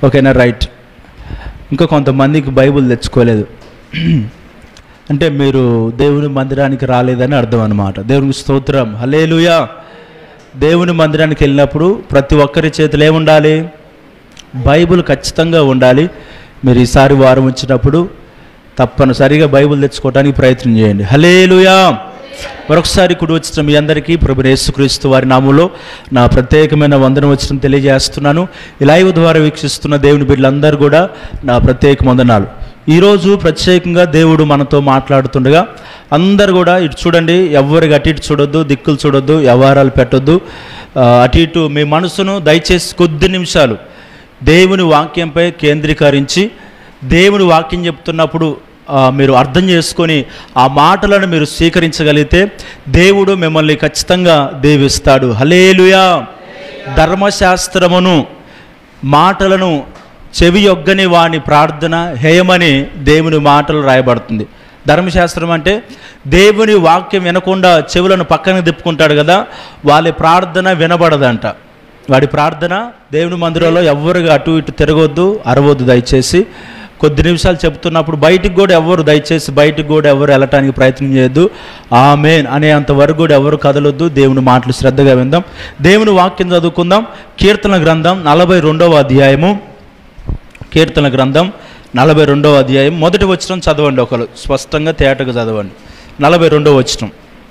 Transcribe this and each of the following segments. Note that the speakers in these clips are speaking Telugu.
ఓకేనా రైట్ ఇంకా కొంతమందికి బైబుల్ తెచ్చుకోలేదు అంటే మీరు దేవుని మందిరానికి రాలేదని అర్థం అనమాట దేవునికి స్తోత్రం హలేలుయా దేవుని మందిరానికి వెళ్ళినప్పుడు ప్రతి ఒక్కరి చేతిలో ఏముండాలి బైబుల్ ఖచ్చితంగా ఉండాలి మీరు ఈసారి వారం వచ్చినప్పుడు తప్పనిసరిగా బైబుల్ తెచ్చుకోవడానికి ప్రయత్నం చేయండి హలేలుయా మరొకసారి కుడి వచ్చిన మీ అందరికీ ప్రభు యేసుక్రీస్తు వారి నామంలో నా ప్రత్యేకమైన వందనం వచ్చిన తెలియజేస్తున్నాను ఈ లైవ్ ద్వారా వీక్షిస్తున్న దేవుని బిడ్డలందరూ కూడా నా ప్రత్యేక వందనాలు ఈరోజు ప్రత్యేకంగా దేవుడు మనతో మాట్లాడుతుండగా అందరు కూడా ఇటు చూడండి ఎవరికి అటు ఇటు చూడొద్దు దిక్కులు చూడొద్దు వ్యవహారాలు పెట్టొద్దు ఆ, అటు ఇటు మీ మనసును దయచేసి కొద్ది నిమిషాలు దేవుని వాక్యంపై కేంద్రీకరించి దేవుని వాక్యం చెప్తున్నప్పుడు ఆ, మీరు అర్థం చేసుకొని ఆ మాటలను మీరు స్వీకరించగలిగితే దేవుడు మిమ్మల్ని ఖచ్చితంగా దీవిస్తాడు హలేలుయా ధర్మశాస్త్రమును మాటలను చెవి యొగ్గని వాని ప్రార్థన హేయమని దేవుని మాటలు రాయబడుతుంది ధర్మశాస్త్రం అంటే దేవుని వాక్యం వినకుండా చెవులను పక్కన తిప్పుకుంటాడు కదా వాళ్ళ ప్రార్థన వినబడదంట వాడి ప్రార్థన దేవుని మందిరంలో ఎవ్వరుగా అటు ఇటు తిరగొద్దు అరవద్దు దయచేసి కొద్ది నిమిషాలు చెప్తున్నప్పుడు బయటికి కూడా ఎవరు దయచేసి బయటికి కూడా ఎవరు వెళ్ళటానికి ప్రయత్నం చేయొద్దు ఆమెన్ అనేంత వరకు కూడా ఎవరు కదలొద్దు దేవుని మాటలు శ్రద్ధగా విందాం దేవుని వాక్యం చదువుకుందాం కీర్తన గ్రంథం నలభై రెండవ అధ్యాయము కీర్తన గ్రంథం నలభై రెండవ అధ్యాయం మొదటి వచనం చదవండి ఒకరు స్పష్టంగా తేటగా చదవండి నలభై రెండవ వచనం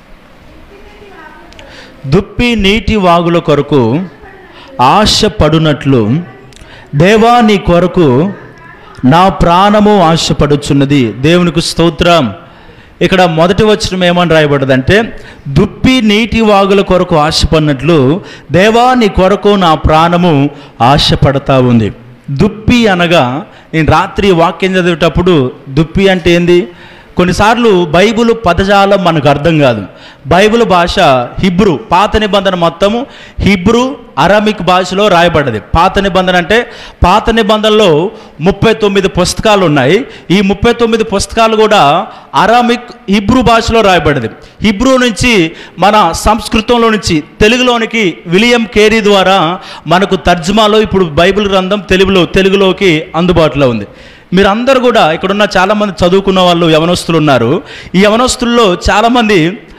దుప్పి నీటి వాగుల కొరకు ఆశ పడునట్లు దేవా నీ కొరకు నా ప్రాణము ఆశపడుచున్నది దేవునికి స్తోత్రం ఇక్కడ మొదటి వచనం ఏమని రాయబడ్డదంటే దుప్పి నీటి వాగుల కొరకు ఆశపడినట్లు దేవా నీ కొరకు నా ప్రాణము ఆశపడతా ఉంది దుప్పి అనగా నేను రాత్రి వాక్యం చదివేటప్పుడు దుప్పి అంటే ఏంది కొన్నిసార్లు బైబిల్ పదజాలం మనకు అర్థం కాదు బైబిల్ భాష హిబ్రూ పాత నిబంధన మొత్తము హిబ్రూ అరామిక్ భాషలో రాయబడ్డది పాత నిబంధన అంటే పాత నిబంధనలో ముప్పై తొమ్మిది పుస్తకాలు ఉన్నాయి ఈ ముప్పై తొమ్మిది పుస్తకాలు కూడా అరామిక్ హిబ్రూ భాషలో రాయబడ్డది హిబ్రూ నుంచి మన సంస్కృతంలో నుంచి తెలుగులోనికి విలియం కేరీ ద్వారా మనకు తర్జుమాలో ఇప్పుడు బైబిల్ గ్రంథం తెలుగులో తెలుగులోకి అందుబాటులో ఉంది మీరందరూ కూడా ఇక్కడున్న చాలామంది చదువుకున్న వాళ్ళు యవనస్తులు ఉన్నారు ఈ యవనస్తుల్లో చాలామంది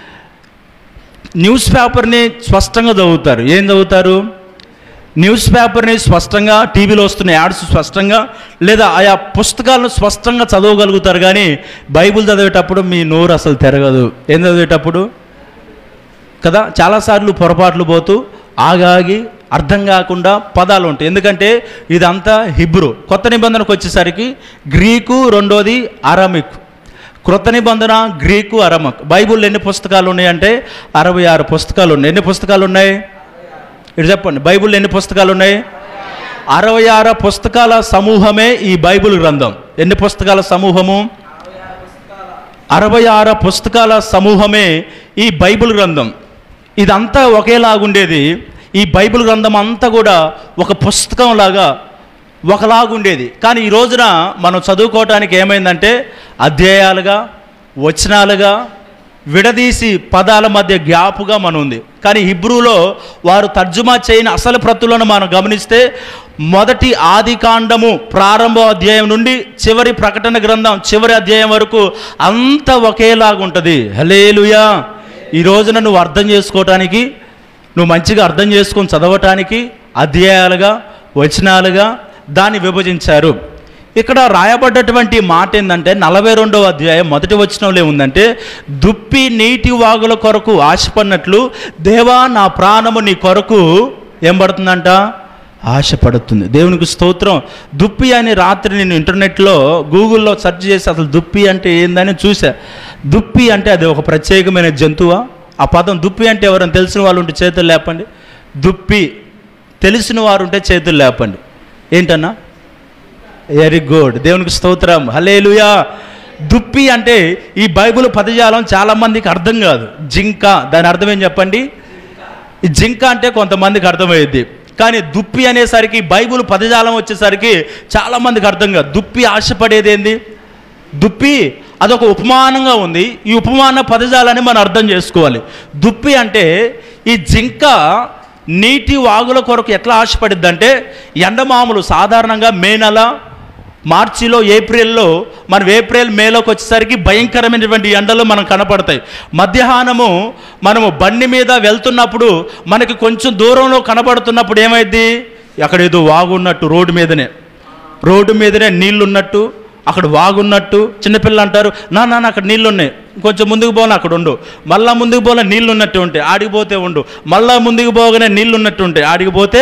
న్యూస్ పేపర్ని స్పష్టంగా చదువుతారు ఏం చదువుతారు న్యూస్ పేపర్ని స్పష్టంగా టీవీలో వస్తున్న యాడ్స్ స్పష్టంగా లేదా ఆయా పుస్తకాలను స్పష్టంగా చదవగలుగుతారు కానీ బైబిల్ చదివేటప్పుడు మీ నోరు అసలు తిరగదు ఏం చదివేటప్పుడు కదా చాలాసార్లు పొరపాట్లు పోతూ ఆగాగి అర్థం కాకుండా పదాలు ఉంటాయి ఎందుకంటే ఇదంతా హిబ్రూ కొత్త నిబంధనకు వచ్చేసరికి గ్రీకు రెండోది అరామిక్ క్రొత్త నిబంధన గ్రీకు అరమక్ బైబిల్లో ఎన్ని పుస్తకాలు ఉన్నాయంటే అరవై ఆరు పుస్తకాలు ఉన్నాయి ఎన్ని పుస్తకాలు ఉన్నాయి ఇటు చెప్పండి బైబిల్లో ఎన్ని పుస్తకాలు ఉన్నాయి అరవై ఆరు పుస్తకాల సమూహమే ఈ బైబిల్ గ్రంథం ఎన్ని పుస్తకాల సమూహము అరవై ఆరు పుస్తకాల సమూహమే ఈ బైబిల్ గ్రంథం ఇదంతా ఒకేలాగుండేది ఈ బైబిల్ గ్రంథం అంతా కూడా ఒక పుస్తకం లాగా ఒకలాగుండేది కానీ ఈ రోజున మనం చదువుకోవటానికి ఏమైందంటే అధ్యాయాలుగా వచనాలుగా విడదీసి పదాల మధ్య గ్యాపుగా మన ఉంది కానీ హిబ్రూలో వారు తర్జుమా చేయని అసలు ప్రతులను మనం గమనిస్తే మొదటి ఆది కాండము ప్రారంభ అధ్యాయం నుండి చివరి ప్రకటన గ్రంథం చివరి అధ్యాయం వరకు అంత ఒకేలాగా ఉంటుంది హలేలుయా ఈ రోజున నువ్వు అర్థం చేసుకోవటానికి నువ్వు మంచిగా అర్థం చేసుకొని చదవటానికి అధ్యాయాలుగా వచనాలుగా దాన్ని విభజించారు ఇక్కడ రాయబడ్డటువంటి మాట ఏంటంటే నలభై రెండవ అధ్యాయం మొదటి వచనంలో ఏముందంటే దుప్పి నీటి వాగుల కొరకు ఆశపడినట్లు దేవా నా ప్రాణము నీ కొరకు ఏం పడుతుందంట ఆశపడుతుంది దేవునికి స్తోత్రం దుప్పి అని రాత్రి నేను ఇంటర్నెట్లో గూగుల్లో సెర్చ్ చేసి అసలు దుప్పి అంటే ఏందని చూసా దుప్పి అంటే అది ఒక ప్రత్యేకమైన జంతువా ఆ పదం దుప్పి అంటే ఎవరైనా తెలిసిన వాళ్ళు ఉంటే చేతులు లేపండి దుప్పి తెలిసిన వారు ఉంటే చేతులు లేపండి ఏంటన్నా వెరీ గుడ్ దేవునికి స్తోత్రం హలేలుయా దుప్పి అంటే ఈ బైబిల్ పదజాలం చాలా మందికి అర్థం కాదు జింక దాని అర్థం ఏం చెప్పండి ఈ జింక అంటే కొంతమందికి అర్థమయ్యేది కానీ దుప్పి అనేసరికి బైబిల్ పదజాలం వచ్చేసరికి చాలా మందికి అర్థం కాదు దుప్పి ఆశపడేది ఏంది దుప్పి అదొక ఉపమానంగా ఉంది ఈ ఉపమాన పదజాలాన్ని మనం అర్థం చేసుకోవాలి దుప్పి అంటే ఈ జింక నీటి వాగుల కొరకు ఎట్లా ఆశపడిద్ది అంటే ఎండమాములు సాధారణంగా మే నెల మార్చిలో ఏప్రిల్లో మనం ఏప్రిల్ మేలోకి వచ్చేసరికి భయంకరమైనటువంటి ఎండలు మనం కనపడతాయి మధ్యాహ్నము మనము బండి మీద వెళ్తున్నప్పుడు మనకి కొంచెం దూరంలో కనబడుతున్నప్పుడు ఏమైంది అక్కడ ఏదో వాగున్నట్టు రోడ్డు మీదనే రోడ్డు మీదనే నీళ్లు ఉన్నట్టు అక్కడ వాగున్నట్టు చిన్నపిల్లలు అంటారు నా నాన్న అక్కడ నీళ్ళు ఉన్నాయి కొంచెం ముందుకు పోనా అక్కడ ఉండు మళ్ళా ముందుకు పోలే నీళ్ళు ఉన్నట్టు ఉంటాయి ఆడికి పోతే ఉండు మళ్ళా ముందుకు పోగానే నీళ్ళు ఉన్నట్టు ఉంటాయి ఆడికి పోతే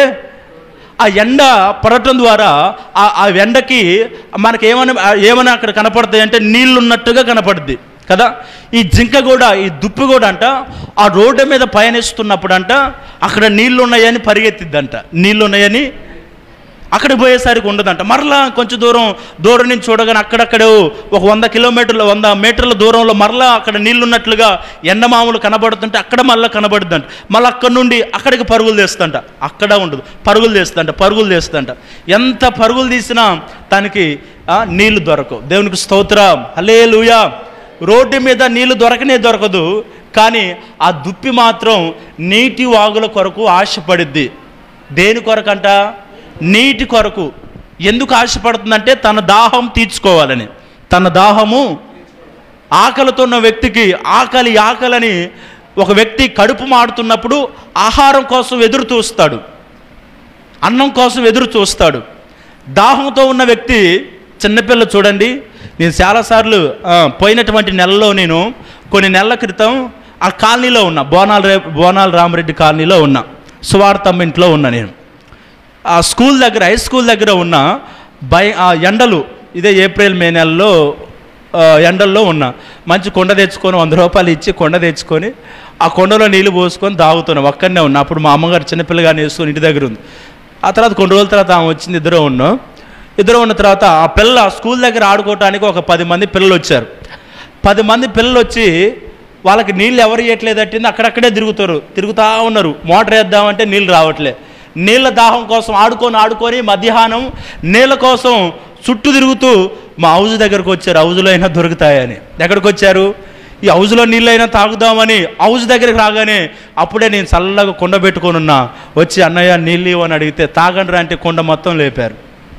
ఆ ఎండ పడటం ద్వారా ఆ ఆ ఎండకి మనకి ఏమైనా ఏమైనా అక్కడ కనపడతాయి అంటే నీళ్ళు ఉన్నట్టుగా కనపడుద్ది కదా ఈ జింక కూడా ఈ దుప్పి కూడా అంట ఆ రోడ్డు మీద పయనిస్తున్నప్పుడు అంట అక్కడ నీళ్ళు ఉన్నాయని పరిగెత్తిద్దంట నీళ్ళు ఉన్నాయని అక్కడికి పోయేసరికి ఉండదంట మరలా కొంచెం దూరం దూరం నుంచి చూడగానే అక్కడక్కడ ఒక వంద కిలోమీటర్ల వంద మీటర్ల దూరంలో మరలా అక్కడ నీళ్ళు ఉన్నట్లుగా ఎండమాములు కనబడుతుంటే అక్కడ మళ్ళీ కనబడుతుందంట మళ్ళీ అక్కడ నుండి అక్కడికి పరుగులు తీస్తుంట అక్కడ ఉండదు పరుగులు తీస్తుంట పరుగులు తీస్తుంట ఎంత పరుగులు తీసినా తనకి ఆ, నీళ్లు దొరకవు దేవునికి స్తోత్రం హలే రోడ్డు మీద నీళ్లు దొరకనే దొరకదు కానీ ఆ దుప్పి మాత్రం నీటి వాగుల కొరకు ఆశపడిద్ది దేని కొరకంట నీటి కొరకు ఎందుకు ఆశపడుతుందంటే తన దాహం తీర్చుకోవాలని తన దాహము ఆకలితో ఉన్న వ్యక్తికి ఆకలి ఆకలని ఒక వ్యక్తి కడుపు మాడుతున్నప్పుడు ఆహారం కోసం ఎదురు చూస్తాడు అన్నం కోసం ఎదురు చూస్తాడు దాహంతో ఉన్న వ్యక్తి చిన్నపిల్ల చూడండి నేను చాలాసార్లు ఆ, పోయినటువంటి నెలలో నేను కొన్ని నెలల క్రితం ఆ కాలనీలో ఉన్నా బోనాల రే బోనాల రామరెడ్డి కాలనీలో ఉన్నా సువార్తమ్మ ఇంట్లో ఉన్నా నేను ఆ స్కూల్ దగ్గర హై స్కూల్ దగ్గర ఉన్న బై ఆ ఎండలు ఇదే ఏప్రిల్ మే నెలలో ఆ, ఎండల్లో ఉన్నా మంచి కొండ తెచ్చుకొని వంద రూపాయలు ఇచ్చి కొండ తెచ్చుకొని ఆ కొండలో నీళ్లు పోసుకొని తాగుతున్నా ఒక్కడనే ఉన్నా అప్పుడు మా అమ్మగారు చిన్నపిల్లగాని వేసుకొని ఇంటి దగ్గర ఉంది ఆ తర్వాత కొన్ని రోజుల తర్వాత ఆమె వచ్చింది ఇద్దరు ఉన్నాం ఇద్దరు ఉన్న తర్వాత ఆ పిల్ల స్కూల్ దగ్గర ఆడుకోవటానికి ఒక పది మంది పిల్లలు వచ్చారు పది మంది పిల్లలు వచ్చి వాళ్ళకి నీళ్ళు ఎవరు ఇవ్వట్లేదట్టింది అక్కడక్కడే తిరుగుతారు తిరుగుతూ ఉన్నారు మోటార్ వేద్దామంటే నీళ్ళు రావట్లే నీళ్ళ దాహం కోసం ఆడుకొని ఆడుకొని మధ్యాహ్నం నీళ్ళ కోసం చుట్టూ తిరుగుతూ మా హౌజ్ దగ్గరకు వచ్చారు హౌజ్లో అయినా దొరుకుతాయని ఎక్కడికి వచ్చారు ఈ హౌజ్లో నీళ్ళైనా తాగుదామని హౌజ్ దగ్గరికి రాగానే అప్పుడే నేను చల్లగా కొండ పెట్టుకొని ఉన్నా వచ్చి అన్నయ్య నీళ్ళు ఇవ్వని అడిగితే తాగండి రా అంటే కొండ మొత్తం లేపారు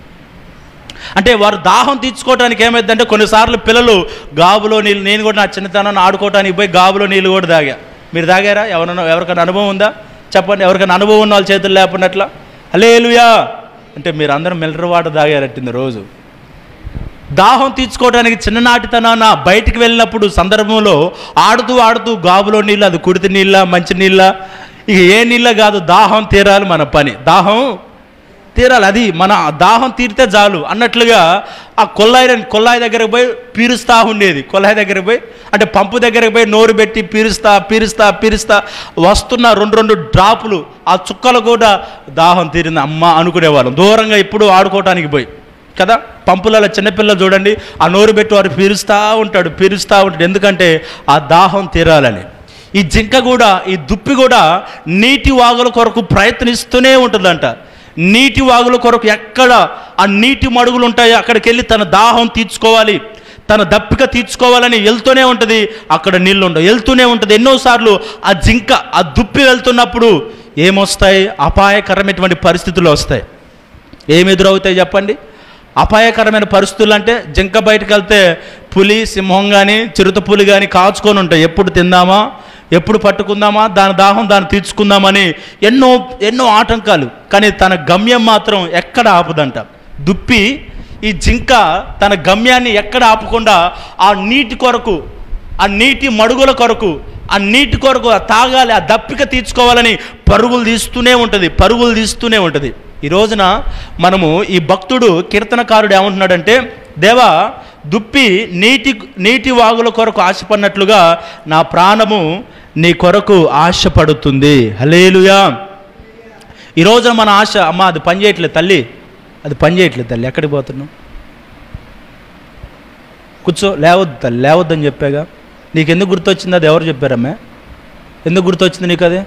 అంటే వారు దాహం తీర్చుకోవడానికి ఏమైందంటే కొన్నిసార్లు పిల్లలు గాబులో నీళ్ళు నేను కూడా నా చిన్నతనాన్ని ఆడుకోవడానికి పోయి గాబులో నీళ్ళు కూడా తాగా మీరు తాగారా ఎవరన్నా ఎవరికైనా అనుభవం ఉందా చెప్పండి ఎవరికైనా అనుభవం ఉన్న వాళ్ళ చేతులు లేకున్నట్లా హలేలుయా అంటే మీరు అందరం మిల్లర్ వాటర్ తాగారట్టింది రోజు దాహం తీర్చుకోవడానికి చిన్ననాటితనాన బయటికి వెళ్ళినప్పుడు సందర్భంలో ఆడుతూ ఆడుతూ గాబులో నీళ్ళు అది కుడితి నీళ్ళ మంచి నీళ్ళ ఇక ఏ నీళ్ళ కాదు దాహం తీరాలి మన పని దాహం తీరాలి అది మన దాహం తీరితే చాలు అన్నట్లుగా ఆ కొల్లాయి కొల్లాయి దగ్గరకు పోయి పీరుస్తా ఉండేది కొల్లాయి దగ్గరకు పోయి అంటే పంపు దగ్గరకు పోయి నోరు పెట్టి పీరుస్తా పీరుస్తా పీరుస్తా వస్తున్న రెండు రెండు డ్రాపులు ఆ చుక్కలు కూడా దాహం తీరింది అమ్మ అనుకునేవాళ్ళం దూరంగా ఇప్పుడు ఆడుకోవటానికి పోయి కదా పంపులలో చిన్నపిల్లలు చూడండి ఆ నోరు పెట్టి వారు పీరుస్తూ ఉంటాడు పీరుస్తూ ఉంటాడు ఎందుకంటే ఆ దాహం తీరాలని ఈ జింక కూడా ఈ దుప్పి కూడా నీటి వాగుల కొరకు ప్రయత్నిస్తూనే ఉంటుందంట నీటి వాగుల కొరకు ఎక్కడ ఆ నీటి మడుగులు ఉంటాయో అక్కడికి వెళ్ళి తన దాహం తీర్చుకోవాలి తన దప్పిక తీర్చుకోవాలని వెళ్తూనే ఉంటుంది అక్కడ నీళ్ళు ఉండవు వెళ్తూనే ఉంటుంది ఎన్నోసార్లు ఆ జింక ఆ దుప్పి వెళ్తున్నప్పుడు ఏమొస్తాయి అపాయకరమైనటువంటి పరిస్థితులు వస్తాయి ఏమి ఎదురవుతాయి చెప్పండి అపాయకరమైన పరిస్థితులు అంటే జింక బయటకు వెళ్తే పులి సింహం కానీ చిరుత పులి కానీ కాచుకొని ఉంటాయి ఎప్పుడు తిందామా ఎప్పుడు పట్టుకుందామా దాని దాహం దాన్ని తీర్చుకుందామని ఎన్నో ఎన్నో ఆటంకాలు కానీ తన గమ్యం మాత్రం ఎక్కడ ఆపుదంట దుప్పి ఈ జింక తన గమ్యాన్ని ఎక్కడ ఆపకుండా ఆ నీటి కొరకు ఆ నీటి మడుగుల కొరకు ఆ నీటి కొరకు ఆ తాగాలి ఆ దప్పిక తీర్చుకోవాలని పరుగులు తీస్తూనే ఉంటుంది పరుగులు తీస్తూనే ఉంటుంది ఈ రోజున మనము ఈ భక్తుడు కీర్తనకారుడు ఏమంటున్నాడంటే దేవా దుప్పి నీటి నీటి వాగుల కొరకు ఆశపడినట్లుగా నా ప్రాణము నీ కొరకు ఆశపడుతుంది హలేలుయా ఈ రోజున మన ఆశ అమ్మ అది పని చేయట్లేదు తల్లి అది పని చేయట్లేదు తల్లి ఎక్కడికి పోతున్నావు కూర్చో లేవద్దు తల్లి లేవద్దని చెప్పాగా నీకు ఎందుకు గుర్తొచ్చింది అది ఎవరు చెప్పారమ్మే ఎందుకు గుర్తొచ్చింది నీకు అది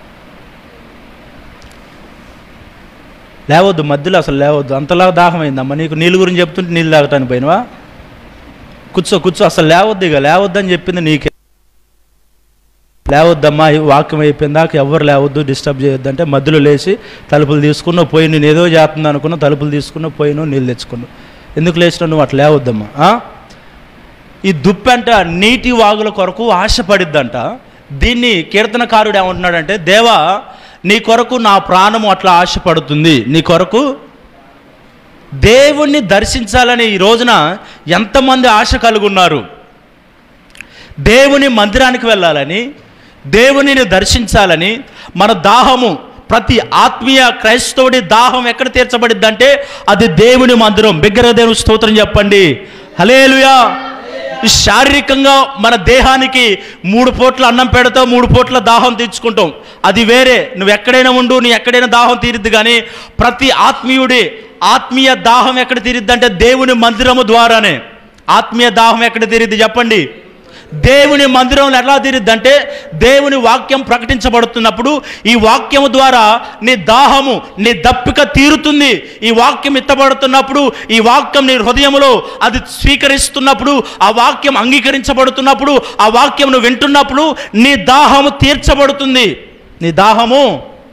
లేవద్దు మధ్యలో అసలు లేవద్దు అంతలా దాహమైందమ్మా నీకు నీళ్ళు గురించి చెప్తుంటే నీళ్ళు తాగటానికి పోయినవా కూర్చో కూర్చో అసలు లేవద్దు ఇక లేవద్దని చెప్పింది నీకే లేవద్దమ్మా ఈ వాక్యం అయిపోయిన దాకా ఎవరు లేవద్దు డిస్టర్బ్ చేయొద్దు అంటే మధ్యలో లేచి తలుపులు తీసుకున్నావు పోయి నేను ఏదో చేస్తుంది అనుకున్నా తలుపులు తీసుకున్నావు పోయినావు నీళ్ళు తెచ్చుకున్నావు ఎందుకు లేచినా నువ్వు అట్లా లేవద్దమ్మా ఆ? ఈ దుప్పంట నీటి వాగుల కొరకు ఆశపడిద్దంట దీన్ని కీర్తనకారుడు ఏమంటున్నాడంటే దేవా నీ కొరకు నా ప్రాణము అట్లా ఆశపడుతుంది నీ కొరకు దేవుణ్ణి దర్శించాలని ఈ రోజున ఎంతమంది ఆశ కలిగి ఉన్నారు దేవుని మందిరానికి వెళ్ళాలని దేవునిని దర్శించాలని మన దాహము ప్రతి ఆత్మీయ క్రైస్తవుడి దాహం ఎక్కడ తీర్చబడిద్దంటే అది దేవుని మందిరం బిగ్గర దేవుని స్తోత్రం చెప్పండి హలేలుయా ఈ శారీరకంగా మన దేహానికి మూడు పూట్ల అన్నం పెడతావు మూడు పూట్ల దాహం తీర్చుకుంటాం అది వేరే నువ్వు ఎక్కడైనా ఉండు నీ ఎక్కడైనా దాహం తీరిద్ది కానీ ప్రతి ఆత్మీయుడి ఆత్మీయ దాహం ఎక్కడ తీరిద్ది అంటే దేవుని మందిరము ద్వారానే ఆత్మీయ దాహం ఎక్కడ తీరిద్ది చెప్పండి దేవుని మందిరంలో ఎలా తీరిద్దంటే దేవుని వాక్యం ప్రకటించబడుతున్నప్పుడు ఈ వాక్యము ద్వారా నీ దాహము నీ దప్పిక తీరుతుంది ఈ వాక్యం ఎత్తబడుతున్నప్పుడు ఈ వాక్యం నీ హృదయములో అది స్వీకరిస్తున్నప్పుడు ఆ వాక్యం అంగీకరించబడుతున్నప్పుడు ఆ వాక్యం నువ్వు వింటున్నప్పుడు నీ దాహము తీర్చబడుతుంది నీ దాహము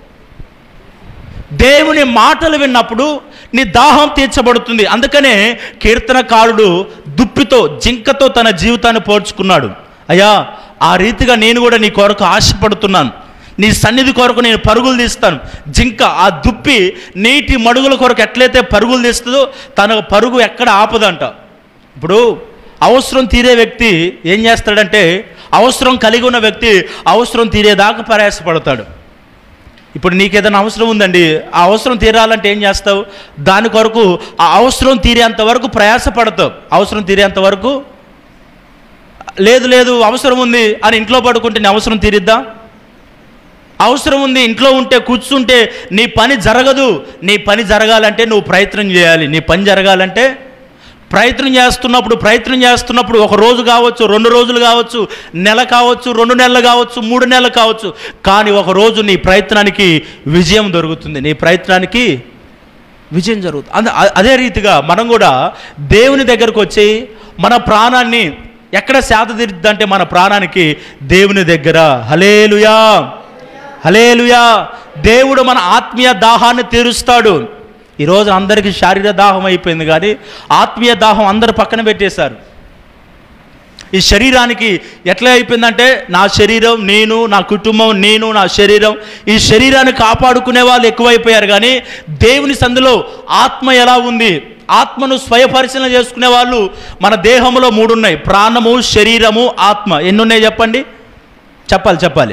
దేవుని మాటలు విన్నప్పుడు నీ దాహం తీర్చబడుతుంది అందుకనే కీర్తనకారుడు దుప్పితో జింకతో తన జీవితాన్ని పోల్చుకున్నాడు అయ్యా ఆ రీతిగా నేను కూడా నీ కొరకు ఆశపడుతున్నాను నీ సన్నిధి కొరకు నేను పరుగులు తీస్తాను జింక ఆ దుప్పి నీటి మడుగుల కొరకు ఎట్లయితే పరుగులు తీస్తుందో తన పరుగు ఎక్కడ ఆపదంట ఇప్పుడు అవసరం తీరే వ్యక్తి ఏం చేస్తాడంటే అవసరం కలిగి ఉన్న వ్యక్తి అవసరం తీరేదాకా ప్రయాసపడతాడు ఇప్పుడు నీకు ఏదైనా అవసరం ఉందండి ఆ అవసరం తీరాలంటే ఏం చేస్తావు దాని కొరకు ఆ అవసరం తీరేంత వరకు ప్రయాసపడతావు అవసరం తీరేంత వరకు లేదు లేదు అవసరం ఉంది అని ఇంట్లో పడుకుంటే నీ అవసరం తీరిద్దా అవసరం ఉంది ఇంట్లో ఉంటే కూర్చుంటే నీ పని జరగదు నీ పని జరగాలంటే నువ్వు ప్రయత్నం చేయాలి నీ పని జరగాలంటే ప్రయత్నం చేస్తున్నప్పుడు ప్రయత్నం చేస్తున్నప్పుడు ఒక రోజు కావచ్చు రెండు రోజులు కావచ్చు నెల కావచ్చు రెండు నెలలు కావచ్చు మూడు నెలలు కావచ్చు కానీ ఒక రోజు నీ ప్రయత్నానికి విజయం దొరుకుతుంది నీ ప్రయత్నానికి విజయం జరుగుతుంది అంద అ- అదే రీతిగా మనం కూడా దేవుని దగ్గరకు వచ్చి మన ప్రాణాన్ని ఎక్కడ శాత తీరుద్దంటే మన ప్రాణానికి దేవుని దగ్గర హలేలుయా హలేలుయా దేవుడు మన ఆత్మీయ దాహాన్ని తీరుస్తాడు ఈరోజు అందరికీ శారీర దాహం అయిపోయింది కానీ ఆత్మీయ దాహం అందరు పక్కన పెట్టేశారు ఈ శరీరానికి ఎట్లా అయిపోయిందంటే నా శరీరం నేను నా కుటుంబం నేను నా శరీరం ఈ శరీరాన్ని కాపాడుకునే వాళ్ళు ఎక్కువైపోయారు కానీ దేవుని సందులో ఆత్మ ఎలా ఉంది ఆత్మను స్వయ పరిశీలన చేసుకునే వాళ్ళు మన దేహంలో మూడు ఉన్నాయి ప్రాణము శరీరము ఆత్మ ఎన్ని ఉన్నాయి చెప్పండి చెప్పాలి చెప్పాలి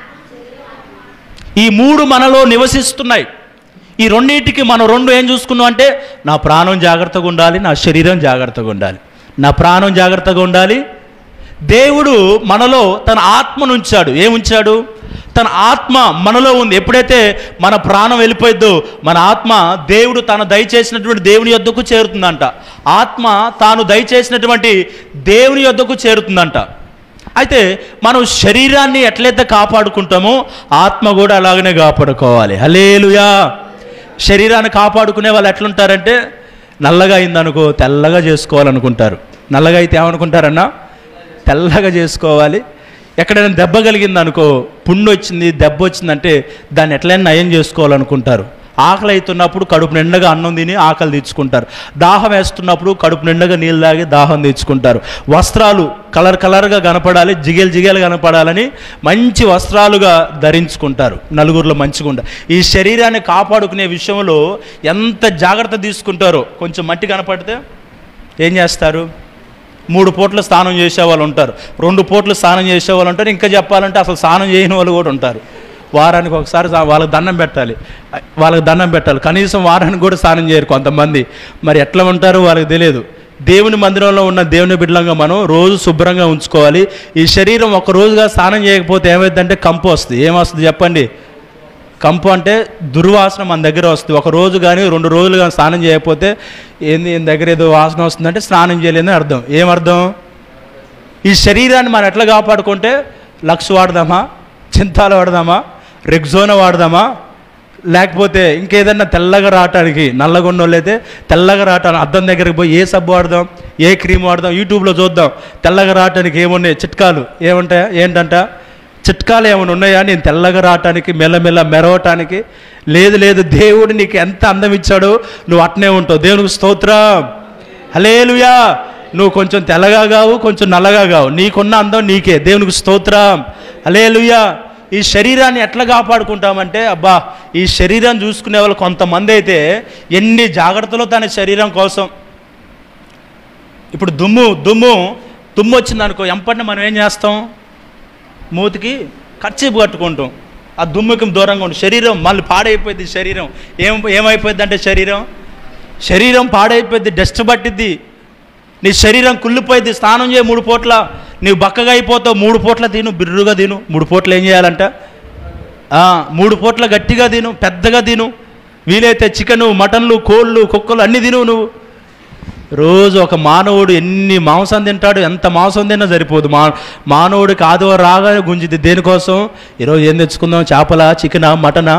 ఈ మూడు మనలో నివసిస్తున్నాయి ఈ రెండింటికి మనం రెండు ఏం చూసుకున్నాం అంటే నా ప్రాణం జాగ్రత్తగా ఉండాలి నా శరీరం జాగ్రత్తగా ఉండాలి నా ప్రాణం జాగ్రత్తగా ఉండాలి దేవుడు మనలో తన ఆత్మను ఉంచాడు ఏముంచాడు తన ఆత్మ మనలో ఉంది ఎప్పుడైతే మన ప్రాణం వెళ్ళిపోయిద్దో మన ఆత్మ దేవుడు తను దయచేసినటువంటి దేవుని యొద్దకు చేరుతుందంట ఆత్మ తాను దయచేసినటువంటి దేవుని యొద్దకు చేరుతుందంట అయితే మనం శరీరాన్ని ఎట్లయితే కాపాడుకుంటామో ఆత్మ కూడా అలాగనే కాపాడుకోవాలి హలేలుయా శరీరాన్ని కాపాడుకునే వాళ్ళు ఎట్లుంటారంటే నల్లగా అయిందనుకో తెల్లగా చేసుకోవాలనుకుంటారు నల్లగా అయితే ఏమనుకుంటారన్నా తెల్లగా చేసుకోవాలి ఎక్కడైనా దెబ్బ కలిగిందనుకో పుండు వచ్చింది దెబ్బ వచ్చిందంటే దాన్ని ఎట్లయినా నయం చేసుకోవాలనుకుంటారు ఆకలి అవుతున్నప్పుడు కడుపు నిండగా అన్నం తిని ఆకలి తీర్చుకుంటారు దాహం వేస్తున్నప్పుడు కడుపు నిండగా నీళ్ళు తాగి దాహం తీర్చుకుంటారు వస్త్రాలు కలర్ కలర్గా కనపడాలి జిగేలు జిగేలు కనపడాలని మంచి వస్త్రాలుగా ధరించుకుంటారు నలుగురిలో మంచిగా ఉండాలి ఈ శరీరాన్ని కాపాడుకునే విషయంలో ఎంత జాగ్రత్త తీసుకుంటారో కొంచెం మట్టి కనపడితే ఏం చేస్తారు మూడు పూట్ల స్నానం చేసే వాళ్ళు ఉంటారు రెండు పూట్ల స్నానం చేసే వాళ్ళు ఉంటారు ఇంకా చెప్పాలంటే అసలు స్నానం చేయని వాళ్ళు కూడా ఉంటారు వారానికి ఒకసారి సా- వాళ్ళకి దండం పెట్టాలి వాళ్ళకి దండం పెట్టాలి కనీసం వారానికి కూడా స్నానం చేయరు కొంతమంది మరి ఎట్లా ఉంటారో వాళ్ళకి తెలియదు దేవుని మందిరంలో ఉన్న దేవుని బిడ్డలంగా మనం రోజు శుభ్రంగా ఉంచుకోవాలి ఈ శరీరం ఒక రోజుగా స్నానం చేయకపోతే ఏమైందంటే కంపు వస్తుంది ఏమొస్తుంది చెప్పండి కంపు అంటే దుర్వాసన మన దగ్గర వస్తుంది ఒక రోజు కానీ రెండు రోజులు కానీ స్నానం చేయకపోతే ఏంది ఈయన దగ్గర ఏదో వాసన వస్తుందంటే స్నానం చేయలేదని అర్థం ఏమర్థం ఈ శరీరాన్ని మనం ఎట్లా కాపాడుకుంటే లక్స్ వాడదామా చింతాలు వాడదామా రెగ్జోనా వాడదామా లేకపోతే ఇంకేదన్నా తెల్లగా రావటానికి నల్లగొండ అయితే తెల్లగా రావటానికి అద్దం దగ్గరికి పోయి ఏ సబ్బు వాడదాం ఏ క్రీమ్ వాడదాం యూట్యూబ్లో చూద్దాం తెల్లగా రావటానికి ఏమున్నాయి చిట్కాలు ఏముంటాయా ఏంటంట చిట్కాలు ఏమైనా ఉన్నాయా నేను తెల్లగా రావటానికి మెల్లమెల్ల మెరవటానికి లేదు లేదు దేవుడు నీకు ఎంత అందం ఇచ్చాడో నువ్వు అట్నే ఉంటావు దేవునికి స్తోత్రం హలేలుయా నువ్వు కొంచెం తెల్లగా కావు కొంచెం నల్లగా కావు నీకున్న అందం నీకే దేవునికి స్తోత్రం హలేలుయా ఈ శరీరాన్ని ఎట్లా కాపాడుకుంటామంటే అబ్బా ఈ శరీరం చూసుకునే వాళ్ళు కొంతమంది అయితే ఎన్ని జాగ్రత్తలు తన శరీరం కోసం ఇప్పుడు దుమ్ము దుమ్ము దుమ్ము వచ్చింది అనుకో ఎంపటిని మనం ఏం చేస్తాం మూతికి కర్చీపు కట్టుకుంటాం ఆ దుమ్ముకి దూరంగా ఉండి శరీరం మళ్ళీ పాడైపోయింది శరీరం ఏం ఏమైపోయింది అంటే శరీరం శరీరం పాడైపోయింది డస్ట్ పట్టిద్ది నీ శరీరం కుళ్ళిపోయింది స్నానం చేయి మూడు పూట్ల నీవు బక్కగా అయిపోతావు మూడు పూట్ల తిను బిర్రుగా తిను మూడు పూట్ల ఏం చేయాలంట ఆ, మూడు పూట్ల గట్టిగా తిను పెద్దగా తిను వీలైతే చికెను మటన్లు కోళ్ళు కుక్కలు అన్నీ తిను నువ్వు రోజు ఒక మానవుడు ఎన్ని మాంసం తింటాడు ఎంత మాంసం తిన్నా సరిపోదు మా మానవుడికి ఆదివారం రాగానే గుంజిది దేనికోసం ఈరోజు ఏం తెచ్చుకుందాం చేపల చికెనా మటనా